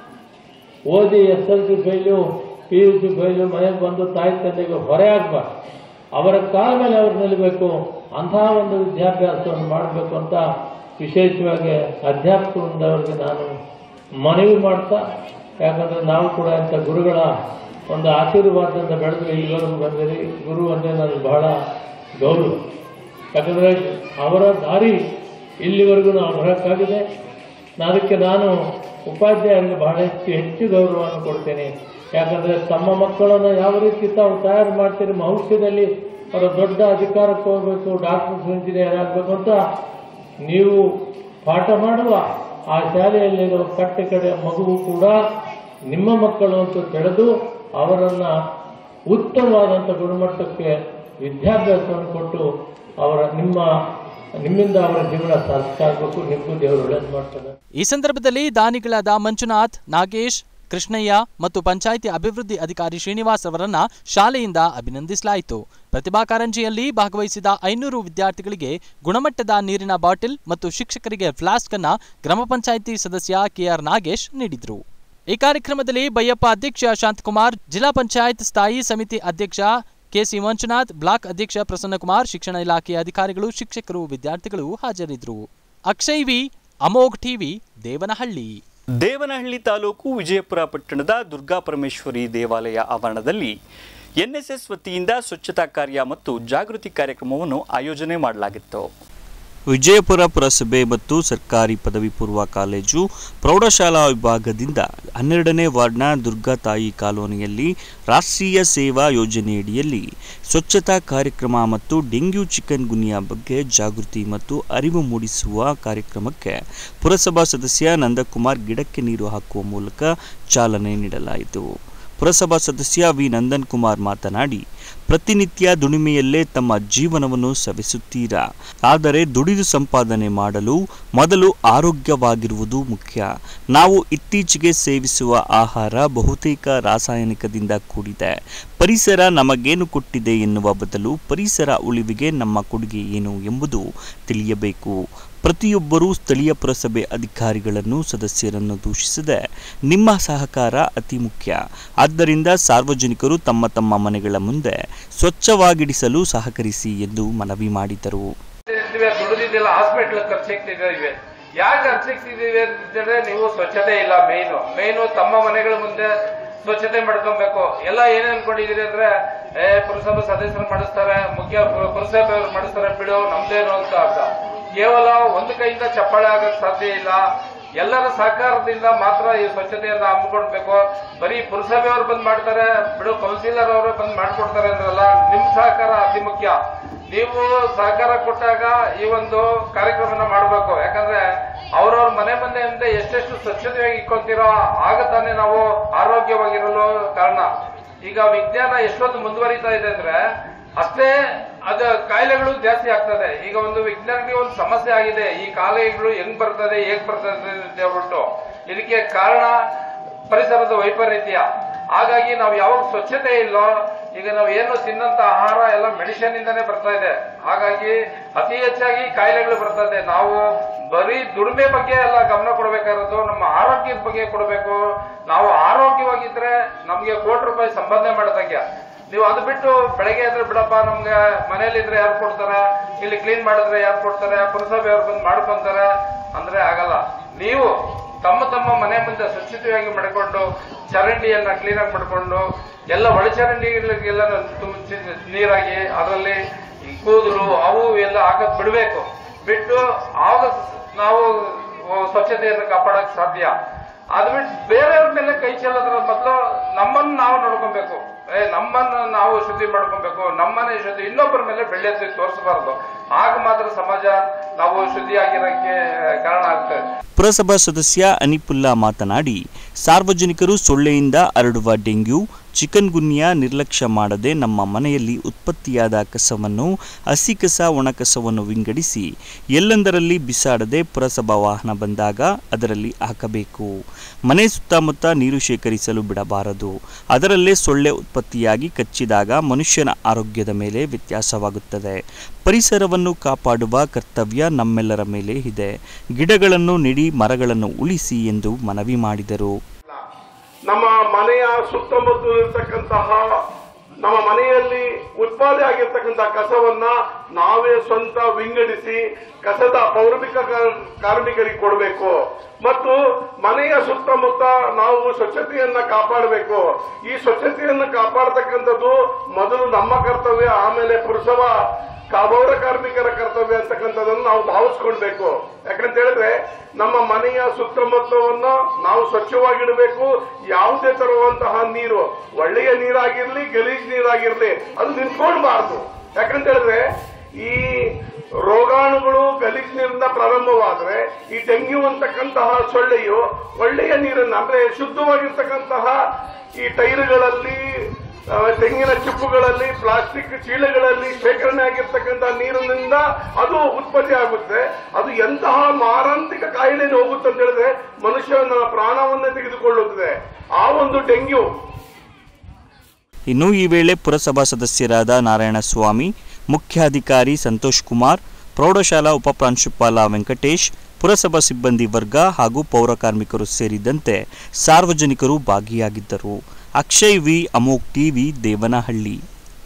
ಓದಿ S L C fail P U C fail ಮನೆಗೆ ಬಂದು ತಾಯಿ ತಂದೆಗೆ ಹೊರೆ ಆಗಬಾರ್ದು ಅವರ ಕಾಲ ಮೇಲೆ ಅವ್ರು ನಿಲ್ಲಬೇಕು ಅಂತಹ ಒಂದು ವಿದ್ಯಾಭ್ಯಾಸವನ್ನು ಮಾಡಬೇಕು ಅಂತ ವಿಶೇಷವಾಗಿ ಅಧ್ಯಾಪಕರಿಂದವರಿಗೆ ನಾನು ಮನವಿ ಮಾಡ್ತಾ ಯಾಕಂದರೆ ನಾವು ಕೂಡ ಇಂಥ ಗುರುಗಳ ಒಂದು ಆಶೀರ್ವಾದದಿಂದ ಬೆಳೆದು ಇಲ್ಲಿವರೆಗೂ ಬಂದಿರಿ ಗುರು ಅಂದರೆ ನನಗೆ ಬಹಳ ಗೌರವ ಯಾಕಂದರೆ ಅವರ ದಾರಿ ಇಲ್ಲಿವರೆಗೂ ನಾವು ಬರೋಕ್ಕಾಗಿದೆ ಅದಕ್ಕೆ ನಾನು ಉಪಾಧ್ಯಾಯರಿಗೆ ಬಹಳಷ್ಟು ಹೆಚ್ಚು ಗೌರವವನ್ನು ಕೊಡ್ತೇನೆ ಯಾಕಂದರೆ ತಮ್ಮ ಮಕ್ಕಳನ್ನು ಯಾವ ರೀತಿ ತಾವು ತಯಾರು ಮಾಡ್ತೀರಿ ಭವಿಷ್ಯದಲ್ಲಿ ಅವರ ದೊಡ್ಡ ಅಧಿಕಾರಕ್ಕೆ ಹೋಗಬೇಕು ಡಾಕ್ಟರ್ಸ್ ಇಂಜಿನಿಯರ್ ಆಗಬೇಕು ಅಂತ ನೀವು ಪಾಠ ಮಾಡುವ ಆ ಶಾಲೆಯಲ್ಲಿರುವ ಕಟ್ಟ ಕಡೆ ಮಗುವು ಕೂಡ ನಿಮ್ಮ ಮಕ್ಕಳು ಅಂತ ತಿಳಿದು ಅವರನ್ನು ಉತ್ತಮವಾದಂಥ ಗುಣಮಟ್ಟಕ್ಕೆ ವಿದ್ಯಾಭ್ಯಾಸವನ್ನು ಕೊಟ್ಟು ಅವರ ನಿಮ್ಮ ನಿಮ್ಮಿಂದ ಅವರ ಜೀವನ ಸಾಧಿಸಾಗಬೇಕು ನಿಮಗೂ ದೇವರು ಒಳ್ಳೇದು ಮಾಡ್ತಾರೆ ಈ ಸಂದರ್ಭದಲ್ಲಿ ದಾನಿಗಳಾದ ಮಂಜುನಾಥ್ ನಾಗೇಶ್ ಕೃಷ್ಣಯ್ಯ ಮತ್ತು ಪಂಚಾಯಿತಿ ಅಭಿವೃದ್ಧಿ ಅಧಿಕಾರಿ ಶ್ರೀನಿವಾಸ್ ಅವರನ್ನ ಶಾಲೆಯಿಂದ ಅಭಿನಂದಿಸಲಾಯಿತು ಪ್ರತಿಭಾ ಕಾರಂಜಿಯಲ್ಲಿ ಭಾಗವಹಿಸಿದ ಐನೂರು ವಿದ್ಯಾರ್ಥಿಗಳಿಗೆ ಗುಣಮಟ್ಟದ ನೀರಿನ ಬಾಟಿಲ್ ಮತ್ತು ಶಿಕ್ಷಕರಿಗೆ ಫ್ಲಾಸ್ಕ್ ಅನ್ನ ಗ್ರಾಮ ಪಂಚಾಯಿತಿ ಸದಸ್ಯ ಕೆಆರ್ ನಾಗೇಶ್ ನೀಡಿದರು ಈ ಕಾರ್ಯಕ್ರಮದಲ್ಲಿ ಬೈಯಪ್ಪ ಅಧ್ಯಕ್ಷ ಶಾಂತಕುಮಾರ್ ಜಿಲ್ಲಾ ಪಂಚಾಯತ್ ಸ್ಥಾಯಿ ಸಮಿತಿ ಅಧ್ಯಕ್ಷ ಕೆಸಿ ಮಂಜುನಾಥ್ ಬ್ಲಾಕ್ ಅಧ್ಯಕ್ಷ ಪ್ರಸನ್ನಕುಮಾರ್ ಶಿಕ್ಷಣ ಇಲಾಖೆಯ ಅಧಿಕಾರಿಗಳು ಶಿಕ್ಷಕರು ವಿದ್ಯಾರ್ಥಿಗಳು ಹಾಜರಿದ್ದರು ಅಕ್ಷಯ್ ವಿ ಅಮೋಘ್ ಟಿವಿ ದೇವನಹಳ್ಳಿ ದೇವನಹಳ್ಳಿ ತಾಲೂಕು ವಿಜಯಪುರ ಪಟ್ಟಣದ ದುರ್ಗಾ ಪರಮೇಶ್ವರಿ ದೇವಾಲಯ ಆವರಣದಲ್ಲಿ ಎನ್ಎಸ್ಎಸ್ ವತಿಯಿಂದ ಸ್ವಚ್ಛತಾ ಕಾರ್ಯ ಮತ್ತು ಜಾಗೃತಿ ಕಾರ್ಯಕ್ರಮವನ್ನು ಆಯೋಜನೆ ಮಾಡಲಾಗಿತ್ತು ವಿಜಯಪುರ ಪುರಸಭೆ ಮತ್ತು ಸರ್ಕಾರಿ ಪದವಿ ಪೂರ್ವ ಕಾಲೇಜು ಪ್ರೌಢಶಾಲಾ ವಿಭಾಗದಿಂದ ಹನ್ನೆರಡನೇ ವಾರ್ಡ್ನ ದುರ್ಗಾ ತಾಯಿ ಕಾಲೋನಿಯಲ್ಲಿ ರಾಷ್ಟ್ರೀಯ ಸೇವಾ ಯೋಜನೆಯಡಿಯಲ್ಲಿ ಸ್ವಚ್ಛತಾ ಕಾರ್ಯಕ್ರಮ ಮತ್ತು ಡೆಂಗ್ಯೂ ಚಿಕನ್ ಗುನಿಯಾ ಬಗ್ಗೆ ಜಾಗೃತಿ ಮತ್ತು ಅರಿವು ಮೂಡಿಸುವ ಕಾರ್ಯಕ್ರಮಕ್ಕೆ ಪುರಸಭಾ ಸದಸ್ಯ ನಂದಕುಮಾರ್ ಗಿಡಕ್ಕೆ ನೀರು ಹಾಕುವ ಮೂಲಕ ಚಾಲನೆ ನೀಡಲಾಯಿತು ಪುರಸಭಾ ಸದಸ್ಯ ವಿ ನಂದನ್ ಕುಮಾರ್ ಮಾತನಾಡಿ ಪ್ರತಿನಿತ್ಯ ದುಡಿಮೆಯಲ್ಲೇ ತಮ್ಮ ಜೀವನವನ್ನು ಸವೆಸುತ್ತೀರಾ ಆದರೆ ದುಡಿದು ಸಂಪಾದನೆ ಮಾಡಲು ಮೊದಲು ಆರೋಗ್ಯವಾಗಿರುವುದು ಮುಖ್ಯ ನಾವು ಇತ್ತೀಚೆಗೆ ಸೇವಿಸುವ ಆಹಾರ ಬಹುತೇಕ ರಾಸಾಯನಿಕದಿಂದ ಕೂಡಿದೆ ಪರಿಸರ ನಮಗೇನು ಕೊಟ್ಟಿದೆ ಎನ್ನುವ ಬದಲು ಪರಿಸರ ಉಳಿವಿಗೆ ನಮ್ಮ ಕೊಡುಗೆ ಏನು ಎಂಬುದು ತಿಳಿಯಬೇಕು ಪ್ರತಿಯೊಬ್ಬರೂ ಸ್ಥಳೀಯ ಪುರಸಭೆ ಅಧಿಕಾರಿಗಳನ್ನು ಸದಸ್ಯರನ್ನು ದೂಷಿಸದೆ ನಿಮ್ಮ ಸಹಕಾರ ಅತಿ ಮುಖ್ಯ ಆದ್ದರಿಂದ ಸಾರ್ವಜನಿಕರು ತಮ್ಮ ತಮ್ಮ ಮನೆಗಳ ಮುಂದೆ ಸ್ವಚ್ಛವಾಗಿಡಿಸಲು ಸಹಕರಿಸಿ ಎಂದು ಮನವಿ ಮಾಡಿದರು ಇದ್ದೀವಿ ದುಡಿದಿದ್ದೆಲ್ಲ ಹಾಸ್ಪಿಟ್ಲ್ ಖರ್ಚಿಗ್ತಿದ್ದೀವಿ ಯಾಕೆ ಖರ್ಚಿಗ್ತಿದ್ದೀವಿ ಅಂತಂದ್ರೆ ನೀವು ಸ್ವಚ್ಛತೆ ಇಲ್ಲ ಮೇಯ್ನು ಮೇಯ್ನು ತಮ್ಮ ಮನೆಗಳ ಮುಂದೆ ಸ್ವಚ್ಛತೆ ಮಾಡ್ಕೊಬೇಕು ಎಲ್ಲ ಏನೇ ಅನ್ಕೊಂಡಿದೀರಿ ಅಂದ್ರೆ ಏ ಪುರಸಭೆ ಸದಸ್ಯರು ಮಾಡಿಸ್ತಾರೆ ಮುಖ್ಯ ಪು- ಪುರಸಭೆಯವರು ಮಾಡಿಸ್ತಾರೆ ಬಿಡು ನಮ್ದೇನು ಅಂತ ಅರ್ಥ ಕೇವಲ ಒಂದು ಕೈಯಿಂದ ಚಪ್ಪಾಳೆ ಆಗಕ್ ಸಾಧ್ಯ ಇಲ್ಲ ಎಲ್ಲರ ಸಹಕಾರದಿಂದ ಮಾತ್ರ ಈ ಸ್ವಚ್ಛತೆಯನ್ನ ಹಮ್ಮಿಕೊಡ್ಬೇಕು ಬರೀ ಪುರಸಭೆಯವರು ಬಂದ್ ಮಾಡ್ತಾರೆ ಬಿಡು ಕೌನ್ಸಿಲರ್ ಅವರು ಬಂದ್ ಮಾಡ್ಕೊಡ್ತಾರೆ ಅಂದ್ರಲ್ಲ ನಿಮ್ ಸಹಕಾರ ಅತಿ ಮುಖ್ಯ ನೀವು ಸಹಕಾರ ಕೊಟ್ಟಾಗ ಈ ಒಂದು ಕಾರ್ಯಕ್ರಮನ ಮಾಡಬೇಕು ಯಾಕಂದ್ರೆ ಅವ್ರವ್ರ ಮನೆ ಮನೆಯಿಂದ ಎಷ್ಟೆಷ್ಟು ಸ್ವಚ್ಛತೆಯಾಗಿ ಇಟ್ಕೊಂತೀರೋ ಆಗ ತಾನೇ ನಾವು ಆರೋಗ್ಯವಾಗಿರಲು ಕಾರಣ ಈಗ ವಿಜ್ಞಾನ ಎಷ್ಟೊಂದು ಮುಂದುವರಿತಾ ಇದೆ ಅಂದ್ರೆ ಅಷ್ಟೇ ಅದ ಕಾಯಿಲೆಗಳು ಜಾಸ್ತಿ ಆಗ್ತದೆ ಈಗ ಒಂದು ವಿಜ್ಞಾನಿಗೆ ಒಂದು ಸಮಸ್ಯೆ ಆಗಿದೆ ಈ ಕಾಯಿಲೆಗಳು ಹೆಂಗ್ ಬರ್ತದೆ ಹೇಗ್ ಬರ್ತದೆ ಅಂತ ಹೇಳ್ಬಿಟ್ಟು ಇದಕ್ಕೆ ಕಾರಣ ಪರಿಸರದ ವೈಪರೀತ್ಯ ಹಾಗಾಗಿ ನಾವು ಯಾವಾಗ ಸ್ವಚ್ಛತೆ ಇಲ್ಲೋ ಈಗ ನಾವು ಏನು ತಿನ್ನಂತ ಆಹಾರ ಎಲ್ಲ ಮೆಡಿಸಿನ್ ಇಂದಾನೆ ಬರ್ತಾ ಇದೆ ಹಾಗಾಗಿ ಅತಿ ಹೆಚ್ಚಾಗಿ ಕಾಯಿಲೆಗಳು ಬರ್ತಾ ಇದೆ ನಾವು ಬರೀ ದುಡಿಮೆ ಬಗ್ಗೆ ಎಲ್ಲ ಗಮನ ಕೊಡಬೇಕಾಗಿರೋದು ನಮ್ಮ ಆರೋಗ್ಯದ ಬಗ್ಗೆ ಕೊಡಬೇಕು ನಾವು ಆರೋಗ್ಯವಾಗಿದ್ರೆ ನಮ್ಗೆ ಕೋಟಿ ರೂಪಾಯಿ ಸಂಪಾದನೆ ಮಾಡೋದಕ್ಕೆ ನೀವು ಅದು ಬಿಟ್ಟು ಬೆಳಗ್ಗೆ ಎದ್ರೆ ಬಿಡಪ್ಪ ನಮ್ಗೆ ಮನೇಲಿದ್ರೆ ಯಾರು ಕೊಡ್ತಾರೆ ಇಲ್ಲಿ ಕ್ಲೀನ್ ಮಾಡಿದ್ರೆ ಯಾರು ಕೊಡ್ತಾರೆ ಪುರಸಭೆ ಅವ್ರು ಬಂದು ಮಾಡ್ಕೊಂತಾರೆ ಅಂದ್ರೆ ಆಗಲ್ಲ ನೀವು ತಮ್ಮ ತಮ್ಮ ಮನೆ ಮುಂದೆ ಸ್ವಚ್ಛತೆಯಾಗಿ ಮಾಡಿಕೊಂಡು ಚರಂಡಿಯನ್ನ ಕ್ಲೀನ್ ಆಗಿ ಮಾಡಿಕೊಂಡು ಎಲ್ಲ ಒಳಚರಂಡಿಗಳಿಗೆಲ್ಲ ತುಂಬಿ ನೀರಾಗಿ ಅದರಲ್ಲಿ ಈ ಕೂದಲು ಅವು ಎಲ್ಲ ಹಾಕಕ್ ಬಿಡ್ಬೇಕು ಬಿಟ್ಟು ಆವಾಗ ನಾವು ಸ್ವಚ್ಛತೆಯನ್ನು ಕಾಪಾಡಕ್ ಸಾಧ್ಯ ಅದು ಬಿಟ್ಟು ಬೇರೆಯವ್ರ ಮೇಲೆ ಕೈ ಚೆಲ್ಲೋದ್ರ ಮೊದಲು ನಮ್ಮನ್ನು ನಾವು ನೋಡ್ಕೊಬೇಕು ಏ ನಮ್ಮನ್ನು ನಾವು ಶುದ್ಧಿ ಮಾಡ್ಕೊಬೇಕು ನಮ್ಮನೆ ಶುದ್ಧಿ ಇನ್ನೊಬ್ಬರ ಮೇಲೆ ಬೆಳ್ಳೆತ್ತಿ ತೋರಿಸಬಾರ್ದು ಆಗ ಮಾತ್ರ ಸಮಾಜ ನಾವು ಶುದ್ಧಿಯಾಗಿರೋಕ್ಕೆ ಕಾರಣ ಆಗ್ತದೆ ಪುರಸಭಾ ಸದಸ್ಯ ಅನಿಪುಲ್ಲಾ ಮಾತನಾಡಿ ಸಾರ್ವಜನಿಕರು ಸೊಳ್ಳೆಯಿಂದ ಹರಡುವ ಡೆಂಗ್ಯೂ ಚಿಕನ್ ಗುನ್ಯಾ ನಿರ್ಲಕ್ಷ್ಯ ಮಾಡದೆ ನಮ್ಮ ಮನೆಯಲ್ಲಿ ಉತ್ಪತ್ತಿಯಾದ ಕಸವನ್ನು ಹಸಿ ಕಸ ಒಣ ಕಸವನ್ನು ವಿಂಗಡಿಸಿ ಎಲ್ಲೆಂದರಲ್ಲಿ ಬಿಸಾಡದೆ ಪುರಸಭಾ ವಾಹನ ಬಂದಾಗ ಅದರಲ್ಲಿ ಹಾಕಬೇಕು ಮನೆ ಸುತ್ತಮುತ್ತ ನೀರು ಶೇಖರಿಸಲು ಬಿಡಬಾರದು ಅದರಲ್ಲೇ ಸೊಳ್ಳೆ ಉತ್ಪತ್ತಿಯಾಗಿ ಕಚ್ಚಿದಾಗ ಮನುಷ್ಯನ ಆರೋಗ್ಯದ ಮೇಲೆ ವ್ಯತ್ಯಾಸವಾಗುತ್ತದೆ ಪರಿಸರವನ್ನು ಕಾಪಾಡುವ ಕರ್ತವ್ಯ ನಮ್ಮೆಲ್ಲರ ಮೇಲೆ ಇದೆ ಗಿಡಗಳನ್ನು ನೆಡಿ ಮರಗಳನ್ನು ಉಳಿಸಿ ಎಂದು ಮನವಿ ಮಾಡಿದರು ನಮ್ಮ ಮನೆಯ ಸುತ್ತಮುತ್ತ ಇರತಕ್ಕಂತಹ ನಮ್ಮ ಮನೆಯಲ್ಲಿ ಉತ್ಪಾದನೆ ಆಗಿರ್ತಕ್ಕಂಥ ಕಸವನ್ನ ನಾವೇ ಸ್ವಂತ ವಿಂಗಡಿಸಿ ಕಸದ ಪೌರ್ಣಿಕ ಕಾರ್ಮಿಕರಿಗೆ ಕೊಡಬೇಕು ಮತ್ತು ಮನೆಯ ಸುತ್ತಮುತ್ತ ನಾವು ಸ್ವಚ್ಛತೆಯನ್ನ ಕಾಪಾಡಬೇಕು ಈ ಸ್ವಚ್ಛತೆಯನ್ನ ಕಾಪಾಡತಕ್ಕಂಥದ್ದು ಮೊದಲು ನಮ್ಮ ಕರ್ತವ್ಯ ಆಮೇಲೆ ಪುರುಷವ ಪೌರ ಕಾರ್ಮಿಕರ ಕರ್ತವ್ಯ ಅಂತಕ್ಕಂಥದ್ದನ್ನು ನಾವು ಭಾವಿಸ್ಕೊಳ್ಬೇಕು ಯಾಕಂತ ಹೇಳಿದ್ರೆ ನಮ್ಮ ಮನೆಯ ಸುತ್ತಮುತ್ತವನ್ನು ನಾವು ಸ್ವಚ್ಛವಾಗಿಡಬೇಕು ಯಾವುದೇ ತರುವಂತಹ ನೀರು ಒಳ್ಳೆಯ ನೀರಾಗಿರ್ಲಿ ಗಲೀಜ್ ನೀರಾಗಿರ್ಲಿ ಅದು ನಿಂತ್ಕೊಳ್ಬಾರ್ದು ಯಾಕಂತ ಹೇಳಿದ್ರೆ ಈ ರೋಗಾಣುಗಳು ಗಲೀಜ್ ನೀರಿಂದ ಪ್ರಾರಂಭವಾದ್ರೆ ಈ ಡೆಂಗ್ಯೂ ಅಂತಕ್ಕಂತಹ ಸೊಳ್ಳೆಯು ಒಳ್ಳೆಯ ನೀರನ್ನ ಅಂದ್ರೆ ಶುದ್ಧವಾಗಿರ್ತಕ್ಕಂತಹ ಈ ಟೈರ್ಗಳಲ್ಲಿ ಆ, ತೆಂಗಿನ ಚಿಪ್ಪುಗಳಲ್ಲಿ ಪ್ಲಾಸ್ಟಿಕ್ ಚೀಲಗಳಲ್ಲಿ ಶೇಖರಣೆ ಆಗಿರ್ತಕ್ಕಂಥ ನೀರಿನಿಂದ ಅದು ಉತ್ಪತ್ತಿ ಆಗುತ್ತೆ ಅದು ಎಂತಹ ಮಾರಾಂತಿಕ ಕಾಯಿಲೆಗೆ ಹೋಗುತ್ತೆ ಅಂತ ಹೇಳಿದ್ರೆ ಮನುಷ್ಯನ ಪ್ರಾಣವನ್ನೇ ತೆಗೆದುಕೊಳ್ಳುತ್ತದೆ ಆ ಒಂದು ಡೆಂಗ್ಯೂ ಇನ್ನು ಈ ವೇಳೆ ಪುರಸಭಾ ಸದಸ್ಯರಾದ ನಾರಾಯಣಸ್ವಾಮಿ ಮುಖ್ಯಾಧಿಕಾರಿ ಸಂತೋಷ್ ಕುಮಾರ್ ಪ್ರೌಢಶಾಲಾ ಉಪಪ್ರಾಂಶುಪಾಲ ವೆಂಕಟೇಶ್ ಪುರಸಭಾ ಸಿಬ್ಬಂದಿ ವರ್ಗ ಹಾಗೂ ಪೌರ ಕಾರ್ಮಿಕರು ಸೇರಿದಂತೆ ಸಾರ್ವಜನಿಕರು ಭಾಗಿಯಾಗಿದ್ದರು ಅಕ್ಷಯ್ ವಿ ಅಮೋಕ್ ಟಿವಿ ದೇವನಹಳ್ಳಿ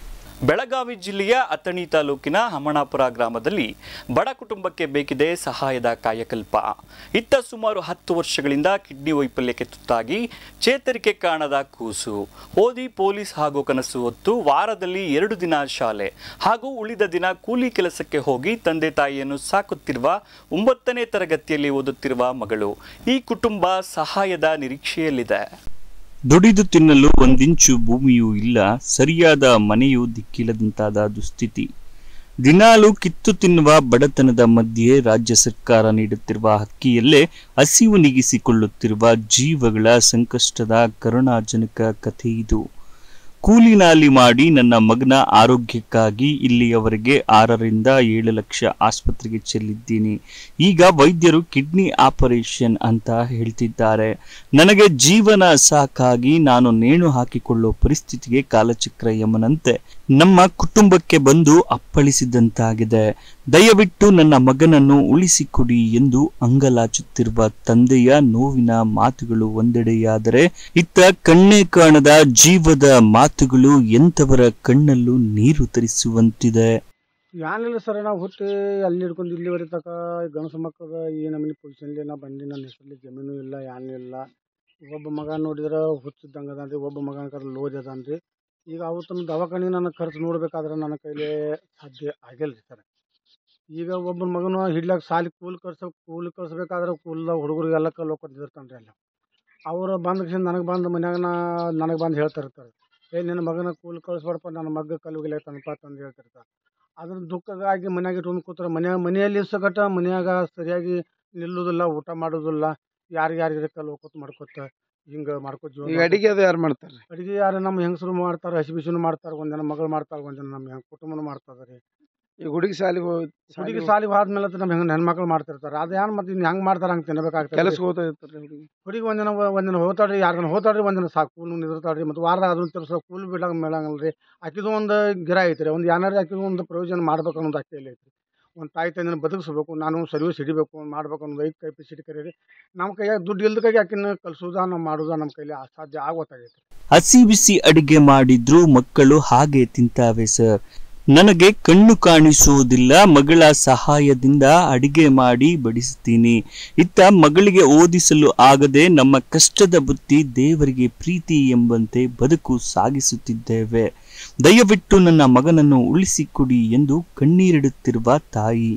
ಬೆಳಗಾವಿ ಜಿಲ್ಲೆಯ ಅಥಣಿ ತಾಲೂಕಿನ ಹಮಣಾಪುರ ಗ್ರಾಮದಲ್ಲಿ ಬಡ ಕುಟುಂಬಕ್ಕೆ ಬೇಕಿದೆ ಸಹಾಯದ ಕಾಯಕಲ್ಪ ಇತ್ತ ಸುಮಾರು ಹತ್ತು ವರ್ಷಗಳಿಂದ ಕಿಡ್ನಿ ವೈಫಲ್ಯಕ್ಕೆ ತುತ್ತಾಗಿ ಚೇತರಿಕೆ ಕಾಣದ ಕೂಸು ಓದಿ ಪೊಲೀಸ್ ಹಾಗೂ ಕನಸು ಹೊತ್ತು ವಾರದಲ್ಲಿ ಎರಡು ದಿನ ಶಾಲೆ ಹಾಗೂ ಉಳಿದ ದಿನ ಕೂಲಿ ಕೆಲಸಕ್ಕೆ ಹೋಗಿ ತಂದೆ ತಾಯಿಯನ್ನು ಸಾಕುತ್ತಿರುವ ಒಂಬತ್ತನೇ ತರಗತಿಯಲ್ಲಿ ಓದುತ್ತಿರುವ ಮಗಳು ಈ ಕುಟುಂಬ ಸಹಾಯದ ನಿರೀಕ್ಷೆಯಲ್ಲಿದೆ ದುಡಿದು ತಿನ್ನಲು ಒಂದಿಂಚು ಭೂಮಿಯೂ ಇಲ್ಲ ಸರಿಯಾದ ಮನೆಯೂ ದಿಕ್ಕಿಲ್ಲದಂತಾದ ದುಸ್ಥಿತಿ ದಿನಾಲು ಕಿತ್ತು ತಿನ್ನುವ ಬಡತನದ ಮಧ್ಯೆ ರಾಜ್ಯ ಸರ್ಕಾರ ನೀಡುತ್ತಿರುವ ಹಕ್ಕಿಯಲ್ಲೇ ಹಸಿವು ನೀಗಿಸಿಕೊಳ್ಳುತ್ತಿರುವ ಜೀವಗಳ ಸಂಕಷ್ಟದ ಕರುಣಾಜನಕ ಕಥೆ ಇದು ಕೂಲಿ ನಾಲಿ ಮಾಡಿ ನನ್ನ ಮಗನ ಆರೋಗ್ಯಕ್ಕಾಗಿ ಇಲ್ಲಿಯವರೆಗೆ ಆರರಿಂದ ಏಳು ಲಕ್ಷ ಆಸ್ಪತ್ರೆಗೆ ಚೆಲ್ಲಿದ್ದೀನಿ ಈಗ ವೈದ್ಯರು ಕಿಡ್ನಿ ಆಪರೇಷನ್ ಅಂತ ಹೇಳ್ತಿದ್ದಾರೆ ನನಗೆ ಜೀವನ ಸಾಕಾಗಿ ನಾನು ನೇಣು ಹಾಕಿಕೊಳ್ಳೋ ಪರಿಸ್ಥಿತಿಗೆ ಕಾಲಚಕ್ರ ಯಮನಂತೆ ನಮ್ಮ ಕುಟುಂಬಕ್ಕೆ ಬಂದು ಅಪ್ಪಳಿಸಿದಂತಾಗಿದೆ ದಯವಿಟ್ಟು ನನ್ನ ಮಗನನ್ನು ಉಳಿಸಿಕೊಡಿ ಎಂದು ಅಂಗಲಾಚುತ್ತಿರುವ ತಂದೆಯ ನೋವಿನ ಮಾತುಗಳು ಒಂದೆಡೆಯಾದರೆ ಇತ್ತ ಕಣ್ಣೇ ಕಾಣದ ಜೀವದ ಮಾತುಗಳು ಎಂಥವರ ಕಣ್ಣಲ್ಲೂ ನೀರು ತರಿಸುವಂತಿದೆ ಏನಿಲ್ಲ ಸರ್ ನಾವು ಹುಟ್ಟಿ ಅಲ್ಲಿ ಹಿಡ್ಕೊಂಡು ಇಲ್ಲಿವರೆಗೆ ತಕ ಗಣಸ ಮಕ್ಕಳ ಈ ನಮೂನಿ ಪೊಸಿಷನ್ಲಿ ನಾ ಬಂದು ನನ್ನ ಹೆಸರಲ್ಲಿ ಜಮೀನು ಇಲ್ಲ ಏನೂ ಇಲ್ಲ ಒಬ್ಬ ಮಗ ನೋಡಿದ್ರೆ ಹುಚ್ಚಿದ್ದಂಗೆ ಅದಾನ್ರಿ ಒಬ್ಬ ಮಗನ ಕರ್ ಲೋಜ್ ಅದಾನ್ರಿ ಈಗ ಅವತ್ತು ದವಾಖಾನೆ ನನ್ನ ಖರ್ಚು ನೋಡ್ಬೇಕಾದ್ರೆ ನನ್ನ ಕೈಲಿ ಸಾಧ್ಯ ಆಗಿಲ್ಲ ರೀ ಸರ್ ಈಗ ಒಬ್ಬನ ಮಗನು ಹಿಡ್ಲಾಕ ಸಾಲಿ ಕೂಲಿ ಕಳ್ಸ ಕೂಲಿ ಕಳ್ಸ್ಬೇಕಾದ್ರೆ ಕೂಲ್ದ ಹುಡುಗರಿಗೆಲ್ಲ ಕಲ್ಲು ಹೋಗ್ಕೊಂಡಿರ್ತಾನೆ ರೀ ಅಲ್ಲಿ ಅವರು ಬಂದ ಕ್ಷಣ ನನಗೆ ಬಂದು ಮನ್ಯಾಗ ನಾ ನನಗೆ ಬಂದು ಹೇಳ್ತಾ ಇರ್ತಾರೆ ಏ ನಿನ್ನ ಮಗನ ಕೂಲಿ ಕಳಿಸ್ಬೇಡಪ್ಪ ನನ್ನ ಮಗ ಕಲ್ಲುಗಿಲ್ಲ ತಂದಪ್ಪ ತಂದು ಹೇಳ್ತಿರ್ತಾರೆ ಅದ್ರ ದುಃಖಗಾಗಿ ಮನ್ಯಾಗ ಇಟ್ಕೊಂಡು ಕೂತ್ರೆ ಮನ್ಯಾಗ ಮನೆಯಲ್ಲಿ ಸಗಟ ಮನ್ಯಾಗ ಸರಿಯಾಗಿ ನಿಲ್ಲುವುದಿಲ್ಲ ಊಟ ಮಾಡೋದಿಲ್ಲ ಯಾರು ಯಾರಿಗೆ ಕಲ್ಲು ಹೋಗ್ಕೊತ ಮಾಡ್ಕೊತ ಹಿಂಗೆ ಮಾಡ್ಕೊತ ಜೀವನ ಈಗ ಅಡಿಗೆ ಅದು ಯಾರು ಮಾಡ್ತಾರೆ ಅಡಿಗೆ ಯಾರು ನಮ್ಮ ಹೆಂಗಸರು ಮಾಡ್ತಾರೆ ಹಸಿ ಬಿಸಿನೂ ಮಾಡ್ತಾರೆ ಒಂದಿನ ಮಗಳು ಮಾಡ್ತಾರೆ ಒಂದಿನ ನಮ್ಮ ಹೆಂಗ್ ಕುಟುಂಬನೂ ಮಾಡ್ತಾರೆ ರೀ ಈಗ ಹುಡುಗಿ ಶಾಲೆಗೆ ಹುಡುಗಿ ಸಾಲಿಗೆ ಹೋದ್ಮೇಲೆ ಅದು ನಮ್ಮ ಹೆಂಗ್ ಹೆಣ್ಮಕ್ಳು ಮಾಡ್ತಿರ್ತಾರೆ ಅದು ಏನು ಮತ್ತೆ ಇನ್ನು ಹೆಂಗೆ ಮಾಡ್ತಾರೆ ಹಂಗೆ ತಿನ್ನಬೇಕಾಗ್ತದೆ ಕೆಲಸಕ್ಕೆ ಹೋಗ್ತಾ ಇರ್ತಾರೆ ಹುಡುಗಿ ಹುಡುಗಿ ಒಂದಿನ ಒಂದಿನ ಹೋಗ್ತಾಳ್ರಿ ಯಾರು ದಿನ ಹೋಗ್ತಾಳ್ರಿ ಒಂದಿನ ಸಾಕು ಕೂಲ್ ನಿಂದಿರ್ತಾಳ್ರಿ ಮತ್ತು ವಾರದಾಗ ಅದನ್ನ ತಿರ್ಸೋ ಕೂಲ್ ಬಿಡಂಗೆ ಮೇಳಂಗಲ್ಲ ರೀ ಆಕಿದು ಒಂದು ಗಿರ ಐತ್ರಿ ಒಂದು ಏನಾರು ಆಕಿದು ಒಂದು ಪ್ರಯೋಜನ ಮಾಡ್ಬೇಕು ಅನ್ನೋದು ಆಕೆಯಲ್ಲಿ ಐತ್ರಿ ಒಂದು ತಾಯಿ ತಂದಿನ ಬದುಕಿಸ್ಬೇಕು ನಾನು ಸರ್ವಿಸ್ ಹಿಡಿಬೇಕು ಮಾಡ್ಬೇಕು ಅನ್ನೋದು ಐದು ಕೈ ಪಿಸಿಟಿ ಕರೀರಿ ನಮ್ಮ ಕೈಯಾಗ ದುಡ್ಡು ಇಲ್ದ ಕೈಗೆ ಆಕಿನ ಕಲ್ಸೋದ ನಾವು ಮಾಡೋದ ನಮ್ಮ ಕೈಲಿ ಅಸಾಧ್ಯ ಆಗೋತ್ತಾಗೈತಿ ಹಸಿ ಬಿಸಿ ಅಡಿಗೆ ಮಾಡಿದ್ರು ಮಕ್ಕಳು ಹಾಗೆ ತಿಂತಾವೆ ಸರ್ ನನಗೆ ಕಣ್ಣು ಕಾಣಿಸುವುದಿಲ್ಲ ಮಗಳ ಸಹಾಯದಿಂದ ಅಡಿಗೆ ಮಾಡಿ ಬಡಿಸುತ್ತೀನಿ ಇತ್ತ ಮಗಳಿಗೆ ಓದಿಸಲು ಆಗದೆ ನಮ್ಮ ಕಷ್ಟದ ಬುತ್ತಿ ದೇವರಿಗೆ ಪ್ರೀತಿ ಎಂಬಂತೆ ಬದುಕು ಸಾಗಿಸುತ್ತಿದ್ದೇವೆ ದಯವಿಟ್ಟು ನನ್ನ ಮಗನನ್ನು ಉಳಿಸಿಕೊಡಿ ಎಂದು ಕಣ್ಣೀರಿಡುತ್ತಿರುವ ತಾಯಿ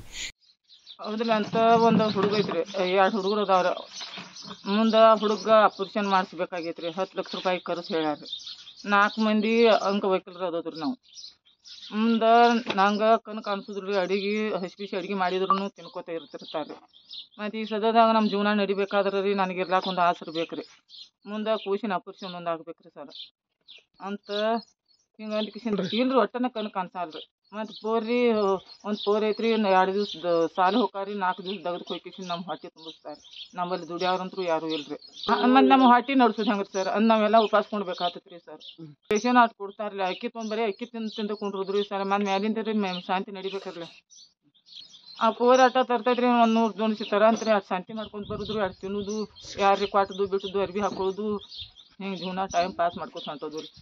ಹೌದ್ರಿ ಅಂತ ಒಂದು ಹುಡುಗ ಐತ್ರಿ ಎರಡು ಹುಡುಗರು ಅದಾವ್ರಿ ಮುಂದೆ ಹುಡುಗ ಆಪರೇಷನ್ ಮಾಡಿಸ್ಬೇಕಾಗೈತ್ರಿ ಹತ್ತು ಲಕ್ಷ ರೂಪಾಯಿ ಖರ್ಚು ಹೇಳ್ಯಾರ್ರಿ ನಾಲ್ಕು ಮಂದಿ ಅಂಗವೈಕಲ್ರು ಅದಾವ್ರಿ ನಾವು ಮುಂದೆ ನಂಗೆ ಕಣ್ಣು ಕಾಣಿಸೋದ್ರಿ ಅಡಿಗೆ ಹಸಿ ಬಿಸಿ ಅಡಿಗೆ ಮಾಡಿದ್ರು ತಿನ್ಕೋತ ಇರ್ತಿರ್ತಾರೆ ಮತ್ತು ಈ ಸದ್ಯದಾಗ ನಮ್ಮ ಜೀವನ ನಡಿಬೇಕಾದ್ರೆ ರೀ ನನಗೆ ಇರ್ಲಾಕ ಒಂದು ಆಸರೆ ಬೇಕು ರೀ ಮುಂದೆ ಕೂಸಿನ ಆಪರೇಷನ್ ಒಂದು ಆಗ್ಬೇಕು ರೀ ಸರ್ ಅಂತ ಹಿಂಗೆ ಅಂದ್ಕಿಸಿಂದ ಇಲ್ರಿ ಒಟ್ಟನ ಕಣ್ಣು ಕಾಣಿಸಲ್ರಿ ಮತ್ತು ಪೋರಿ ಒಂದು ಪೋರ್ ಐತ್ರಿ ಇನ್ನು ಎರಡು ದಿವ್ಸ ಸಾಲ ಹೋಗಾರಿ ನಾಲ್ಕು ದಿವ್ಸ ದಗದ್ ಕೊಯ್ಕಿಸಿಂದ ನಮ್ಮ ಹೊಟ್ಟೆ ತುಂಬಿಸ್ತಾರೆ ನಮ್ಮಲ್ಲಿ ದುಡಿಯೋರಂತೂ ಯಾರೂ ಇಲ್ರಿ ಮತ್ತು ನಮ್ಮ ಹೊಟ್ಟೆ ನಡ್ಸೋದು ಹೆಂಗ್ರಿ ಸರ್ ಅಂದ್ ನಾವೆಲ್ಲ ಉಪವಾಸ ಕೊಂಡ್ಬೇಕಾಗ್ತೈತೆ ರೀ ಸರ್ ರೇಷನ್ ಅಷ್ಟು ಕೊಡ್ತಾರಲ್ಲ ಅಕ್ಕಿ ತೊಗೊಂಡ್ ಬರೀ ಅಕ್ಕಿ ತಿಂದು ತಿಂದು ಕುಂಡ್ರುದ್ರಿ ಸರ್ ಮತ್ತು ಮ್ಯಾಲಿಂದ ರೀ ಮ್ಯಾಮ್ ಶಾಂತಿ ನಡಿಬೇಕಲ್ಲ ಆ ಪೋರ್ ಆಟ ತರ್ತೈತ್ರಿ ಒಂದು ನೂರು ದೋಣಿಸಿ ತರ ಅಂತ್ರಿ ಅದು ಶಾಂತಿ ಮಾಡ್ಕೊಂಡು ಬರುದ್ರು ಅದು ತಿನ್ನೋದು ಯಾರಿಗೆ ಕ್ವಾಟದು ಬಿಟ್ಟದು ಅರ್ಬಿ ಹಾಕೊಳ್ಳೋದು ಹಿಂಗೆ ಜೀವನ ಟೈಮ್ ಪಾಸ್ ಮಾಡ್ಕೊತ ಹೊಂಟೋದು ರೀ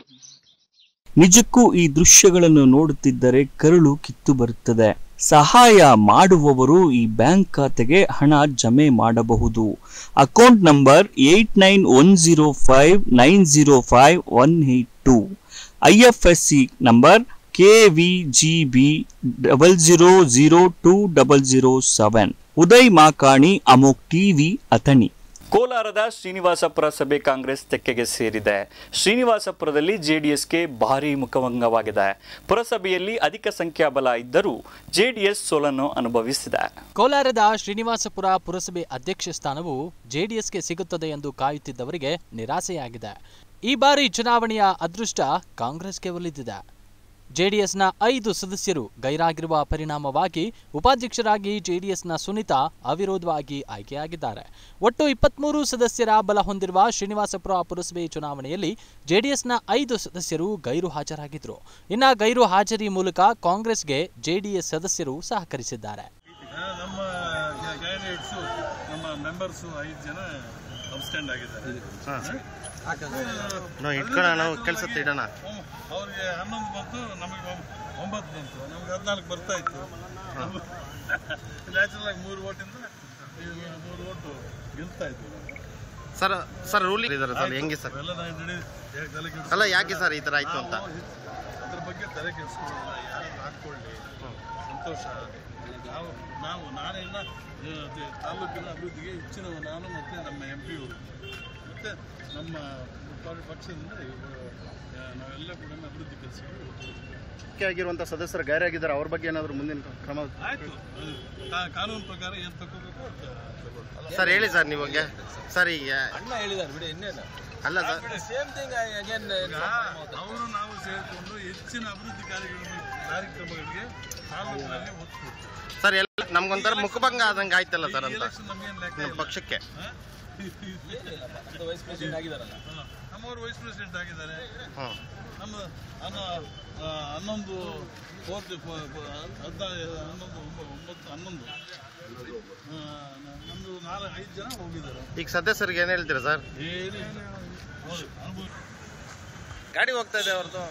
ನಿಜಕ್ಕೂ ಈ ದೃಶ್ಯಗಳನ್ನು ನೋಡುತ್ತಿದ್ದರೆ ಕರುಳು ಕಿತ್ತು ಬರುತ್ತದೆ ಸಹಾಯ ಮಾಡುವವರು ಈ ಬ್ಯಾಂಕ್ ಖಾತೆಗೆ ಹಣ ಜಮೆ ಮಾಡಬಹುದು account number eight nine one zero five nine zero five one eight two I F S C number K V G B double zero zero two double zero seven Uday ಮಾಕಾಣಿ ಅಮೋಕ್ ಟಿವಿ ಅಥಣಿ ಕೋಲಾರದ ಶ್ರೀನಿವಾಸಪುರ ಸಭೆ ಕಾಂಗ್ರೆಸ್ ತೆಕ್ಕೆಗೆ ಸೇರಿದೆ ಶ್ರೀನಿವಾಸಪುರದಲ್ಲಿ ಜೆಡಿಎಸ್ಗೆ ಭಾರೀ ಮುಖಭಂಗವಾಗಿದೆ ಪುರಸಭೆಯಲ್ಲಿ ಅಧಿಕ ಸಂಖ್ಯಾಬಲ ಇದ್ದರೂ ಜೆಡಿಎಸ್ ಸೋಲನ್ನು ಅನುಭವಿಸಿದೆ ಕೋಲಾರದ ಶ್ರೀನಿವಾಸಪುರ ಪುರಸಭೆ ಅಧ್ಯಕ್ಷ ಸ್ಥಾನವು ಜೆಡಿಎಸ್ಗೆ ಸಿಗುತ್ತದೆ ಎಂದು ಕಾಯುತ್ತಿದ್ದವರಿಗೆ ನಿರಾಸೆಯಾಗಿದೆ ಈ ಬಾರಿ ಚುನಾವಣೆಯ ಅದೃಷ್ಟ ಕಾಂಗ್ರೆಸ್ಗೆ ಒಲಿದಿದೆ ಜೆಡಿಎಸ್ನ ಐದು ಸದಸ್ಯರು ಗೈರಾಗಿರುವ ಪರಿಣಾಮವಾಗಿ ಉಪಾಧ್ಯಕ್ಷರಾಗಿ ಜೆಡಿಎಸ್ನ ಸುನಿತಾ ಅವಿರೋಧವಾಗಿ ಆಯ್ಕೆಯಾಗಿದ್ದಾರೆ ಒಟ್ಟು ಇಪ್ಪತ್ಮೂರು ಸದಸ್ಯರ ಬಲ ಹೊಂದಿರುವ ಶ್ರೀನಿವಾಸಪುರ ಪುರಸಭೆ ಚುನಾವಣೆಯಲ್ಲಿ ಜೆಡಿಎಸ್ನ ಐದು ಸದಸ್ಯರು ಗೈರು ಹಾಜರಾಗಿದ್ರು ಇನ್ನ ಗೈರು ಹಾಜರಿ ಮೂಲಕ ಕಾಂಗ್ರೆಸ್ಗೆ ಜೆಡಿಎಸ್ ಸದಸ್ಯರು ಸಹಕರಿಸಿದ್ದಾರೆ ನಮ್ಮ ಕ್ಯಾಂಡಿಡೇಟ್ಸು ನಮ್ಮ ಮೆಂಬರ್ಸು ಐದು ಜನ ಅಬ್ಸ್ಟೆಂಡ್ ಆಗಿದ್ದಾರೆ ನಾವು ಇಟ್ಕೊಳ್ಳೋಣ ನಾವು ಕೆಲ್ಸಕ್ಕೆ ಇಡೋಣ ಅವ್ರಿಗೆ ಹನ್ನೊಂದು ಬಂತು ನಮಗೆ ಒಂಬ- ಒಂಬತ್ತು ಬಂತು ನಮ್ಗೆ ಹದಿನಾಲ್ಕು ಬರ್ತಾ ಇತ್ತು ನ್ಯಾಚುರಲ್ ಆಗಿ ಮೂರು ಓಟಿಂದ ಈ ಮೂರು ಓಟು ಗೆಲ್ತಾ ಇದ್ವಿ ನಾವು. ಸರ್ ಸರ್ ರೂಲ್ ಇದ್ದಾರೆ ಸರ್ ಆಯ್ತು. ಹೆಂಗೆ ಸರ್ ಅವೆಲ್ಲ ನಾವು ನಡಿ ಯಾಕೆ ತಲೆ ಕೆಡ್ಸ್ಕೊಳ್ಳೋದು? ಅಲ್ಲ ಯಾಕೆ ಸರ್ ಈ ಥರ ಆಯ್ತು ಅಂತ ನಾವು ಅದ್ರ ಬಗ್ಗೆ ತಲೆ ಕೆಡಿಸ್ಕೊಳ್ಳೋಲ್ಲ ಯಾರು ಹಾಕ್ಕೊಳ್ಳಿ ಸಂತೋಷ ನಾವು ನಾವು ನಾನೆಲ್ಲ ಆ, ದೆ- ತಾಲೂಕಿನ ಅಭಿವೃದ್ಧಿಗೆ ಹೆಚ್ಚಿನ ನಾನು ಮತ್ತು ನಮ್ಮ ಎಂ ಪಿ ಅವರು ಮತ್ತು ನಮ್ಮ ಪ- ಪಕ್ಷದಿಂದ ಇವರು, ಆ, ನಾವೆಲ್ಲ ಕೂಡ ಅಭಿವೃದ್ಧಿ ಕೆಲಸಗಳು ಆಗಿರುವಂಥ ಸದಸ್ಯರು ಗೈರಾಗಿದ್ದಾರೆ ಅವ್ರ ಬಗ್ಗೆ ಏನಾದರೂ ಮುಂದಿನ ಕ್ರಮ ಆಯಿತು ಕಾನೂನು ಪ್ರಕಾರ ಏನು ತಗೋಬೇಕು ಅಂತ ತಗೊಳ್ಳಿ. ಸರ್ ಹೇಳಿ ಸರ್ ನೀವು ಹಂಗೆ ಸರ್ ಈಗ ಅಣ್ಣ ಹೇಳಿದ್ದಾರೆ ಬಿಡಿ ಇನ್ನೇನು ಅಲ್ಲ ಸರ್ ಸೇಮ್ ಥಿಂಗ್ ಅಗೇನ್ ಅವರು ನಾವು ಸೇರಿಕೊಂಡು ಹೆಚ್ಚಿನ ಅಭಿವೃದ್ಧಿ ಕಾರ್ಯಗಳನ್ನು ಕಾರ್ಯಕ್ರಮಗಳಿಗೆ ತಾಲೂಕಿನಲ್ಲಿ ಒತ್ತು ಕೊಡ್ತೀವಿ ಸರ್ ಎಲ್ಲ ನಮ್ಗೊಂಥರ ಮುಖಭಂಗ ಆದಂಗೆ ಆಯ್ತಲ್ಲ ಸರ್ ಅಂತ election ನಮ್ಗೇನ್ ಲೆಕ್ಕ ನಮ್ಮ ಇಲ್ಲ. ಪಕ್ಷಕ್ಕೆ ವೈಸ್ ಪ್ರೆಸಿಡೆಂಟ್ ಆಗಿದಾರಲ್ಲ ನಮ್ಮವರು ವೈಸ್ ಪ್ರೆಸಿಡೆಂಟ್ ಆಗಿದ್ದಾರೆ ಹ್ಮ್. ನಮ್ಮ ಹನ್ನೊ ಆ, ಹನ್ನೊಂದು ಫೋರ್ತ್ ಹದಿನೈದು ಹನ್ನೊಂದು ಒಂಬ- ಒಂಬತ್ತು ಹನ್ನೊಂದು ಆ, ನಮ್ದು ನಾಲ್ಕು ಐದು ಜನ ಹೋಗಿದ್ದಾರೆ ಈಗ ಸದಸ್ಯರಿಗೆ ಏನು ಹೇಳ್ತೀರಾ ಸರ್ ಏನಿಲ್ಲ ನೋಡಿ ಅನುಭವ ಗಾಡಿ ಹೋಗ್ತಾ ಇದೆ ಅವ್ರದ್ದು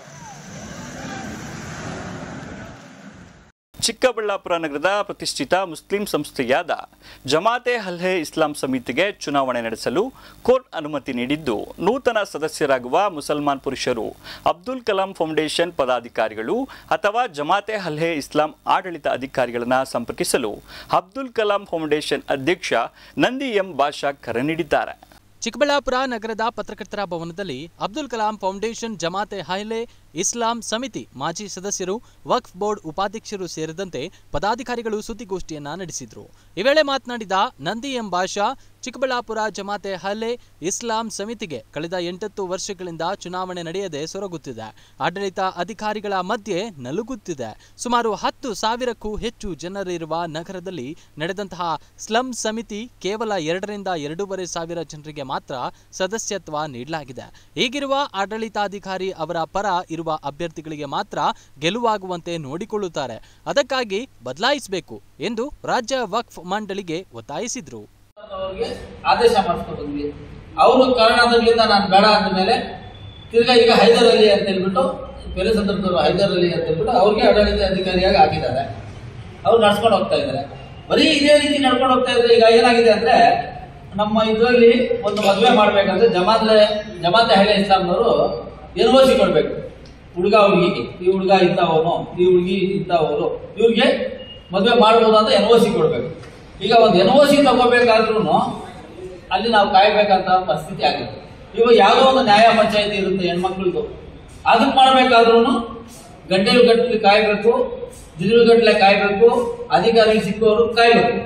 ಚಿಕ್ಕಬಳ್ಳಾಪುರ ನಗರದ ಪ್ರತಿಷ್ಠಿತ ಮುಸ್ಲಿಂ ಸಂಸ್ಥೆಯಾದ ಜಮಾತೆ ಹಲ್ಹೆ ಇಸ್ಲಾಂ ಸಮಿತಿಗೆ ಚುನಾವಣೆ ನಡೆಸಲು ಕೋರ್ಟ್ ಅನುಮತಿ ನೀಡಿದ್ದು ನೂತನ ಸದಸ್ಯರಾಗುವ ಮುಸಲ್ಮಾನ್ ಪುರುಷರು ಅಬ್ದುಲ್ ಕಲಾಂ ಫೌಂಡೇಶನ್ ಪದಾಧಿಕಾರಿಗಳು ಅಥವಾ ಜಮಾತೆ ಹಲ್ಹೆ ಇಸ್ಲಾಂ ಆಡಳಿತ ಅಧಿಕಾರಿಗಳನ್ನು ಸಂಪರ್ಕಿಸಲು ಅಬ್ದುಲ್ ಕಲಾಂ ಫೌಂಡೇಶನ್ ಅಧ್ಯಕ್ಷ ನಂದಿ ಎಂ ಬಾಷಾ ಕರೆ ನೀಡಿದ್ದಾರೆ ಚಿಕ್ಕಬಳ್ಳಾಪುರ ನಗರದ ಪತ್ರಕರ್ತರ ಭವನದಲ್ಲಿ ಅಬ್ದುಲ್ ಕಲಾಂ ಫೌಂಡೇಶನ್ ಜಮಾತೆ ಹೈಲೆ ಇಸ್ಲಾಂ ಸಮಿತಿ ಮಾಜಿ ಸದಸ್ಯರು ವಕ್ಫ್ ಬೋರ್ಡ್ ಉಪಾಧ್ಯಕ್ಷರು ಸೇರಿದಂತೆ ಪದಾಧಿಕಾರಿಗಳು ಸುದ್ದಿಗೋಷ್ಠಿಯನ್ನ ನಡೆಸಿದ್ರು ಈ ವೇಳೆ ಮಾತನಾಡಿದ ನಂದಿ ಎಂ ಬಾಷಾ ಚಿಕ್ಕಬಳ್ಳಾಪುರ ಜಮಾತೆ ಹಲ್ಲೆ ಇಸ್ಲಾಂ ಸಮಿತಿಗೆ ಕಳೆದ ಎಂಟತ್ತು ವರ್ಷಗಳಿಂದ ಚುನಾವಣೆ ನಡೆಯದೆ ಸೊರಗುತ್ತಿದೆ ಆಡಳಿತ ಅಧಿಕಾರಿಗಳ ಮಧ್ಯೆ ನಲುಗುತ್ತಿದೆ ಸುಮಾರು ಹತ್ತು ಸಾವಿರಕ್ಕೂ ಹೆಚ್ಚು ಜನರಿರುವ ನಗರದಲ್ಲಿ ನಡೆದಂತಹ ಸ್ಲಂ ಸಮಿತಿ ಕೇವಲ ಎರಡರಿಂದ ಎರಡೂವರೆ ಸಾವಿರ ಜನರಿಗೆ ಮಾತ್ರ ಸದಸ್ಯತ್ವ ನೀಡಲಾಗಿದೆ ಹೀಗಿರುವ ಆಡಳಿತಾಧಿಕಾರಿ ಅವರ ಪರ ಇರುವ ಅಭ್ಯರ್ಥಿಗಳಿಗೆ ಮಾತ್ರ ಗೆಲುವಾಗುವಂತೆ ನೋಡಿಕೊಳ್ಳುತ್ತಾರೆ ಅದಕ್ಕಾಗಿ ಬದಲಾಯಿಸಬೇಕು ಎಂದು ರಾಜ್ಯ ವಕ್ಫ್ ಮಂಡಳಿಗೆ ಒತ್ತಾಯಿಸಿದ್ರು ಅವ್ರಿಗೆ ಆದೇಶ ಮಾಡಿಸ್ಕೊಟ್ಟಿದ್ವಿ ಅವರು ಕಾರಣಗಳಿಂದ ನಾನು ಬೇಡ ಅಂದಮೇಲೆ ತಿರ್ಗಾ ಈಗ ಹೈದರ್ ಅಲಿ ಅಂತ ಹೇಳ್ಬಿಟ್ಟು ಬೇರೆ ಸಂದರ್ಭದವರು ಹೈದರ್ ಅಲಿ ಅಂತ ಹೇಳ್ಬಿಟ್ಟು ಅವ್ರಿಗೆ ಆಡಳಿತ ಅಧಿಕಾರಿಯಾಗಿ ಹಾಕಿದ್ದಾರೆ ಅವ್ರು ನಡ್ಸ್ಕೊಂಡು ಹೋಗ್ತಾ ಇದ್ದಾರೆ ಬರೀ ಇದೇ ರೀತಿ ನಡ್ಕೊಂಡು ಹೋಗ್ತಾ ಇದ್ರೆ ಈಗ ಏನಾಗಿದೆ ಅಂದ್ರೆ ನಮ್ಮ ಇದರಲ್ಲಿ ಒಂದು ಮದುವೆ ಮಾಡ್ಬೇಕಂದ್ರೆ ಜಮಾತೆ ಜಮಾತೆ ಹಳೆ ಇಸ್ಲಾಂನವರು ಎನ್ ಓ ಸಿ ಕೊಡ್ಬೇಕು ಹುಡುಗ ಹುಡುಗಿಗೆ ಈ ಹುಡುಗ ಇಂಥವನು ಈ ಹುಡುಗಿ ಇಂಥವರು ಇವ್ರಿಗೆ ಮದುವೆ ಮಾಡ್ಬೋದು ಅಂತ ಎನ್ ಓ ಸಿ ಕೊಡ್ಬೇಕು ಈಗ ಒಂದು ಎನ್ ಓ ಸಿ ತಗೋಬೇಕಾದ್ರೂ ಅಲ್ಲಿ ನಾವು ಕಾಯ್ಬೇಕಂತ ಪರಿಸ್ಥಿತಿ ಆಗುತ್ತೆ ಇವಾಗ ಯಾವುದೋ ಒಂದು ನ್ಯಾಯ ಪಂಚಾಯತಿ ಇರುತ್ತೆ ಹೆಣ್ಮಕ್ಳದು ಅದಕ್ಕೆ ಮಾಡ್ಬೇಕಾದ್ರೂ ಗಂಟೆಗಳು ಗಟ್ಟಲೆ ಕಾಯ್ಬೇಕು ದಿನಗಟ್ಟಲೆ ಕಾಯ್ಬೇಕು ಅಧಿಕಾರಿ ಸಿಕ್ಕವರು ಕಾಯ್ಬೇಕು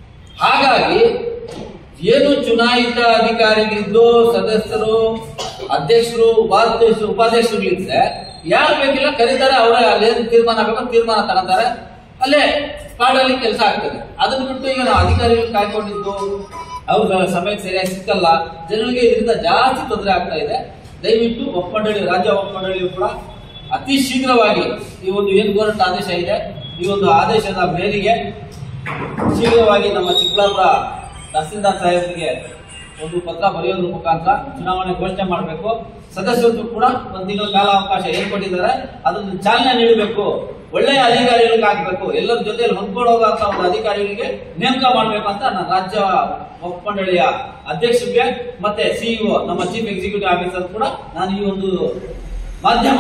ಹಾಗಾಗಿ ಏನು ಚುನಾಯಿತ ಅಧಿಕಾರಿಗಳಿದ್ದು ಸದಸ್ಯರು ಅಧ್ಯಕ್ಷರು ಉಪಾಧ್ಯಕ್ಷರು ಉಪಾಧ್ಯಕ್ಷರುಗಳಿದ್ರೆ ಯಾರು ಬೇಕಿಲ್ಲ ಕರೀತಾರೆ ಅವರೇ ಅಲ್ಲೇನು ತೀರ್ಮಾನ ಬೇಕೋ ತೀರ್ಮಾನ ತಗೋತಾರೆ ಅಲ್ಲೇ ಸ್ಪಾಟಲ್ಲಿ ಕೆಲಸ ಆಗ್ತದೆ ಅದನ್ನ ಬಿಟ್ಟು ಈಗ ನಾವು ಅಧಿಕಾರಿಗಳು ಕಾಯ್ಕೊಂಡಿದ್ದು ಅವ್ರ ಸಮಯಕ್ಕೆ ಸರಿಯಾಗಿ ಸಿಕ್ಕಲ್ಲ ಜನರಿಗೆ ಇದರಿಂದ ಜಾಸ್ತಿ ತೊಂದರೆ ಆಗ್ತಾ ಇದೆ ದಯವಿಟ್ಟು ಒಪ್ಪಂಡಳಿ ರಾಜ್ಯ ಒಪ್ಪಂಡಳಿಯು ಕೂಡ ಅತಿ ಶೀಘ್ರವಾಗಿ ಈ ಒಂದು ಏನು ಗೋರಂಟ್ ಆದೇಶ ಇದೆ ಈ ಒಂದು ಆದೇಶದ ಮೇರೆಗೆ ಶೀಘ್ರವಾಗಿ ನಮ್ಮ ಚಿಕ್ಕಬಳ್ಳಾಪುರ ತಹಸೀಲ್ದಾರ್ ಸಾಹೇಬರಿಗೆ ಒಂದು ಪತ್ರ ಬರೆಯೋದ್ರ ಮುಖಾಂತರ ಚುನಾವಣೆ ಘೋಷಣೆ ಮಾಡಬೇಕು ಸದಸ್ಯರು ಕೂಡ ಒಂದು ತಿಂಗಳ ಕಾಲಾವಕಾಶ ಏನ್ ಕೊಟ್ಟಿದ್ದಾರೆ ಅದನ್ನು ಚಾಲನೆ ನೀಡಬೇಕು ಒಳ್ಳೆಯ ಅಧಿಕಾರಿಗಳಿಗೆ ಹಾಕಬೇಕು ಎಲ್ಲರ ಜೊತೆಯಲ್ಲಿ ಹೊಂದ್ಕೊಂಡು ಹೋಗುವಂತ ಒಂದು ಅಧಿಕಾರಿಗಳಿಗೆ ನೇಮಕ ಮಾಡಬೇಕು ಅಂತ ನಾನು ರಾಜ್ಯ ಒಪ್ಪಂಡಳಿಯ ಅಧ್ಯಕ್ಷರಿಗೆ ಮತ್ತೆ ಸಿಇಒ ನಮ್ಮ ಚೀಫ್ ಎಕ್ಸಿಕ್ಯೂಟಿವ್ ಆಫೀಸರ್ ಕೂಡ ನಾನು ಈ ಒಂದು ಮಾಧ್ಯಮ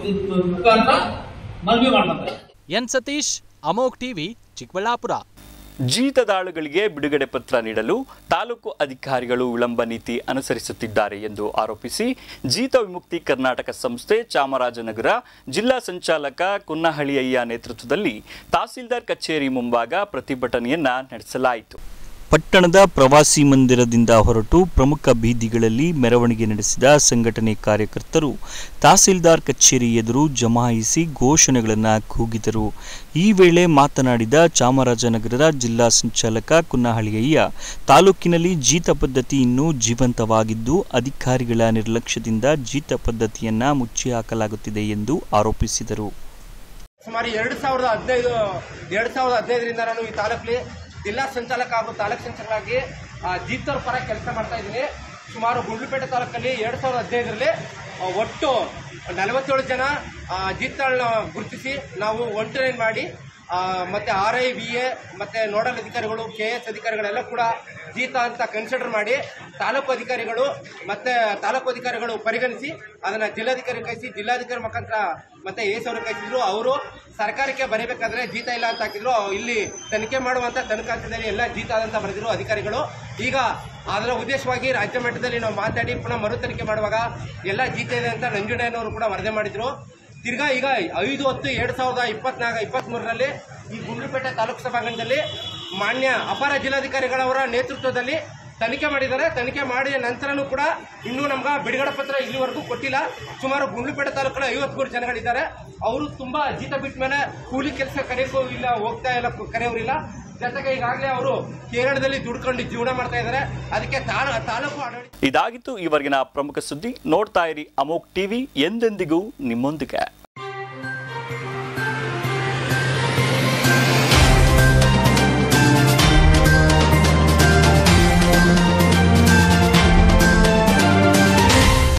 ಮುಖಾಂತರ ಮನವಿ ಮಾಡ್ಕೊಂತಾರೆ ಎನ್ ಸತೀಶ್ ಅಮೋಕ್ ಟಿವಿ ಚಿಕ್ಕಬಳ್ಳಾಪುರ ಜೀತದಾಳುಗಳಿಗೆ ಬಿಡುಗಡೆ ಪತ್ರ ನೀಡಲು ತಾಲೂಕು ಅಧಿಕಾರಿಗಳು ವಿಳಂಬ ನೀತಿ ಅನುಸರಿಸುತ್ತಿದ್ದಾರೆ ಎಂದು ಆರೋಪಿಸಿ ಜೀತ ವಿಮುಕ್ತಿ ಕರ್ನಾಟಕ ಸಂಸ್ಥೆ ಚಾಮರಾಜನಗರ ಜಿಲ್ಲಾ ಸಂಚಾಲಕ ಕುನ್ನಹಳ್ಳಿಯಯ್ಯ ನೇತೃತ್ವದಲ್ಲಿ ತಹಸೀಲ್ದಾರ್ ಕಚೇರಿ ಮುಂಭಾಗ ಪ್ರತಿಭಟನೆಯನ್ನ ನಡೆಸಲಾಯಿತು ಪಟ್ಟಣದ ಪ್ರವಾಸಿ ಮಂದಿರದಿಂದ ಹೊರಟು ಪ್ರಮುಖ ಬೀದಿಗಳಲ್ಲಿ ಮೆರವಣಿಗೆ ನಡೆಸಿದ ಸಂಘಟನೆ ಕಾರ್ಯಕರ್ತರು ತಹಸೀಲ್ದಾರ್ ಕಚೇರಿ ಎದುರು ಜಮಾಯಿಸಿ ಘೋಷಣೆಗಳನ್ನು ಕೂಗಿದರು ಈ ವೇಳೆ ಮಾತನಾಡಿದ ಚಾಮರಾಜನಗರದ ಜಿಲ್ಲಾ ಸಂಚಾಲಕ ಕುನ್ನಹಳ್ಳಿಯಯ್ಯ ತಾಲೂಕಿನಲ್ಲಿ ಜೀತ ಪದ್ಧತಿ ಇನ್ನೂ ಜೀವಂತವಾಗಿದ್ದು ಅಧಿಕಾರಿಗಳ ನಿರ್ಲಕ್ಷ್ಯದಿಂದ ಜೀತ ಪದ್ಧತಿಯನ್ನ ಮುಚ್ಚಿ ಹಾಕಲಾಗುತ್ತಿದೆ ಎಂದು ಆರೋಪಿಸಿದರು ಸುಮಾರು ಎರಡು ಸಾವಿರದ ಹದಿನೈದು ಎರಡು ಸಾವಿರದ ಹದಿನೈದರಿಂದ ನಾನು ಈ ತಾಲೂಕಲ್ಲಿ ಜಿಲ್ಲಾ ಸಂಚಾಲಕ ಹಾಗೂ ತಾಲೂಕು ಸಂಚಾಲಕರಾಗಿ ಆ, ಜೀತವ್ರ ಪರ ಕೆಲಸ ಮಾಡ್ತಾ ಇದ್ದೀನಿ ಸುಮಾರು ಗುಂಡ್ಲುಪೇಟೆ ತಾಲೂಕಲ್ಲಿ ಎರಡು ಸಾವಿರದ ಹದಿನೈದರಲ್ಲಿ ಆ, ಒಟ್ಟು ನಲವತ್ತೇಳು ಜನ ಆ, ಜೀತಗಳನ್ನ ಗುರುತಿಸಿ ನಾವು ಒನ್ ಟು ನೈನ್ ಮಾಡಿ ಆ, ಮತ್ತೆ ಆರ್ ಐ ವಿ ಎ ಮತ್ತೆ ನೋಡಲ್ ಅಧಿಕಾರಿಗಳು ಕೆ ಎಸ್ ಅಧಿಕಾರಿಗಳೆಲ್ಲ ಕೂಡ ಜೀತ ಅಂತ ಕನ್ಸಿಡರ್ ಮಾಡಿ ತಾಲೂಕು ಅಧಿಕಾರಿಗಳು ಮತ್ತೆ ತಾಲೂಕು ಅಧಿಕಾರಿಗಳು ಪರಿಗಣಿಸಿ ಅದನ್ನ ಜಿಲ್ಲಾಧಿಕಾರಿ ಕಳಿಸಿ ಜಿಲ್ಲಾಧಿಕಾರಿ ಮುಖಾಂತರ ಮತ್ತೆ ಎಸ್ ಅವರು ಕಳಿಸಿದ್ರು ಅವರು ಸರ್ಕಾರಕ್ಕೆ ಬರೀಬೇಕಾದ್ರೆ ಜೀತ ಇಲ್ಲ ಅಂತ ಹಾಕಿದ್ರು ಇಲ್ಲಿ ತನಿಖೆ ಮಾಡುವಂತ ತನಿಖಾಂತದಲ್ಲಿ ಎಲ್ಲ ಜೀತ ಅಂತ ಬರೆದಿರು ಅಧಿಕಾರಿಗಳು ಈಗ ಅದರ ಉದ್ದೇಶವಾಗಿ ರಾಜ್ಯ ಮಟ್ಟದಲ್ಲಿ ನಾವು ಮಾತಾಡಿ ಪುನಃ ಮರು ತನಿಖೆ ಮಾಡುವಾಗ ಎಲ್ಲ ಜೀತ ಇದೆ ಅಂತ ನಂಜುಂಡಯ್ಯನವರು ಕೂಡ ವರದಿ ಮಾಡಿದ್ರು ತಿರ್ಗಾ ಈಗ ಐದು ಹತ್ತು ಎರಡ್ ಸಾವಿರದ ಇಪ್ಪತ್ನಾಲ್ಕು ಇಪ್ಪತ್ಮೂರರಲ್ಲಿ ಈ ಗುಂಡ್ಲುಪೇಟೆ ತಾಲೂಕು ಸಭಾಂಗಣದಲ್ಲಿ ಮಾನ್ಯ ಅಪರ ಜಿಲ್ಲಾಧಿಕಾರಿಗಳವರ ನೇತೃತ್ವದಲ್ಲಿ ತನಿಖೆ ಮಾಡಿದ್ದಾರೆ ತನಿಖೆ ಮಾಡಿದ ನಂತರನೂ ಕೂಡ ಇನ್ನೂ ನಮ್ಗೆ ಬಿಡುಗಡೆ ಪತ್ರ ಇಲ್ಲಿವರೆಗೂ ಕೊಟ್ಟಿಲ್ಲ ಸುಮಾರು ಗುಂಡ್ಲುಪೇಟೆ ತಾಲೂಕಲ್ಲಿ ಐವತ್ಮೂರು ಜನಗಳಿದ್ದಾರೆ ಅವರು ತುಂಬಾ ಜೀತ ಬಿಟ್ಟ ಮೇಲೆ ಕೂಲಿ ಕೆಲಸ ಕರೆಯೋಕ್ಕೂ ಇಲ್ಲ ಹೋಗ್ತಾ ಇಲ್ಲ ಕರೆಯೋರಿಲ್ಲ ಜೊತೆಗೆ ಈಗಾಗಲೇ ಅವರು ಕೇರಳದಲ್ಲಿ ದುಡ್ಕೊಂಡು ಜೀವನ ಮಾಡ್ತಾ ಇದ್ದಾರೆ ಅದಕ್ಕೆ ತಾಲೂ- ತಾಲೂಕು ಆಡಳಿತ ಇದಾಗಿತ್ತು ಈವರೆಗಿನ ಪ್ರಮುಖ ಸುದ್ದಿ ನೋಡ್ತಾ ಇರಿ ಅಮೋಕ್ ಟಿವಿ ಎಂದೆಂದಿಗೂ ನಿಮ್ಮೊಂದಿಗೆ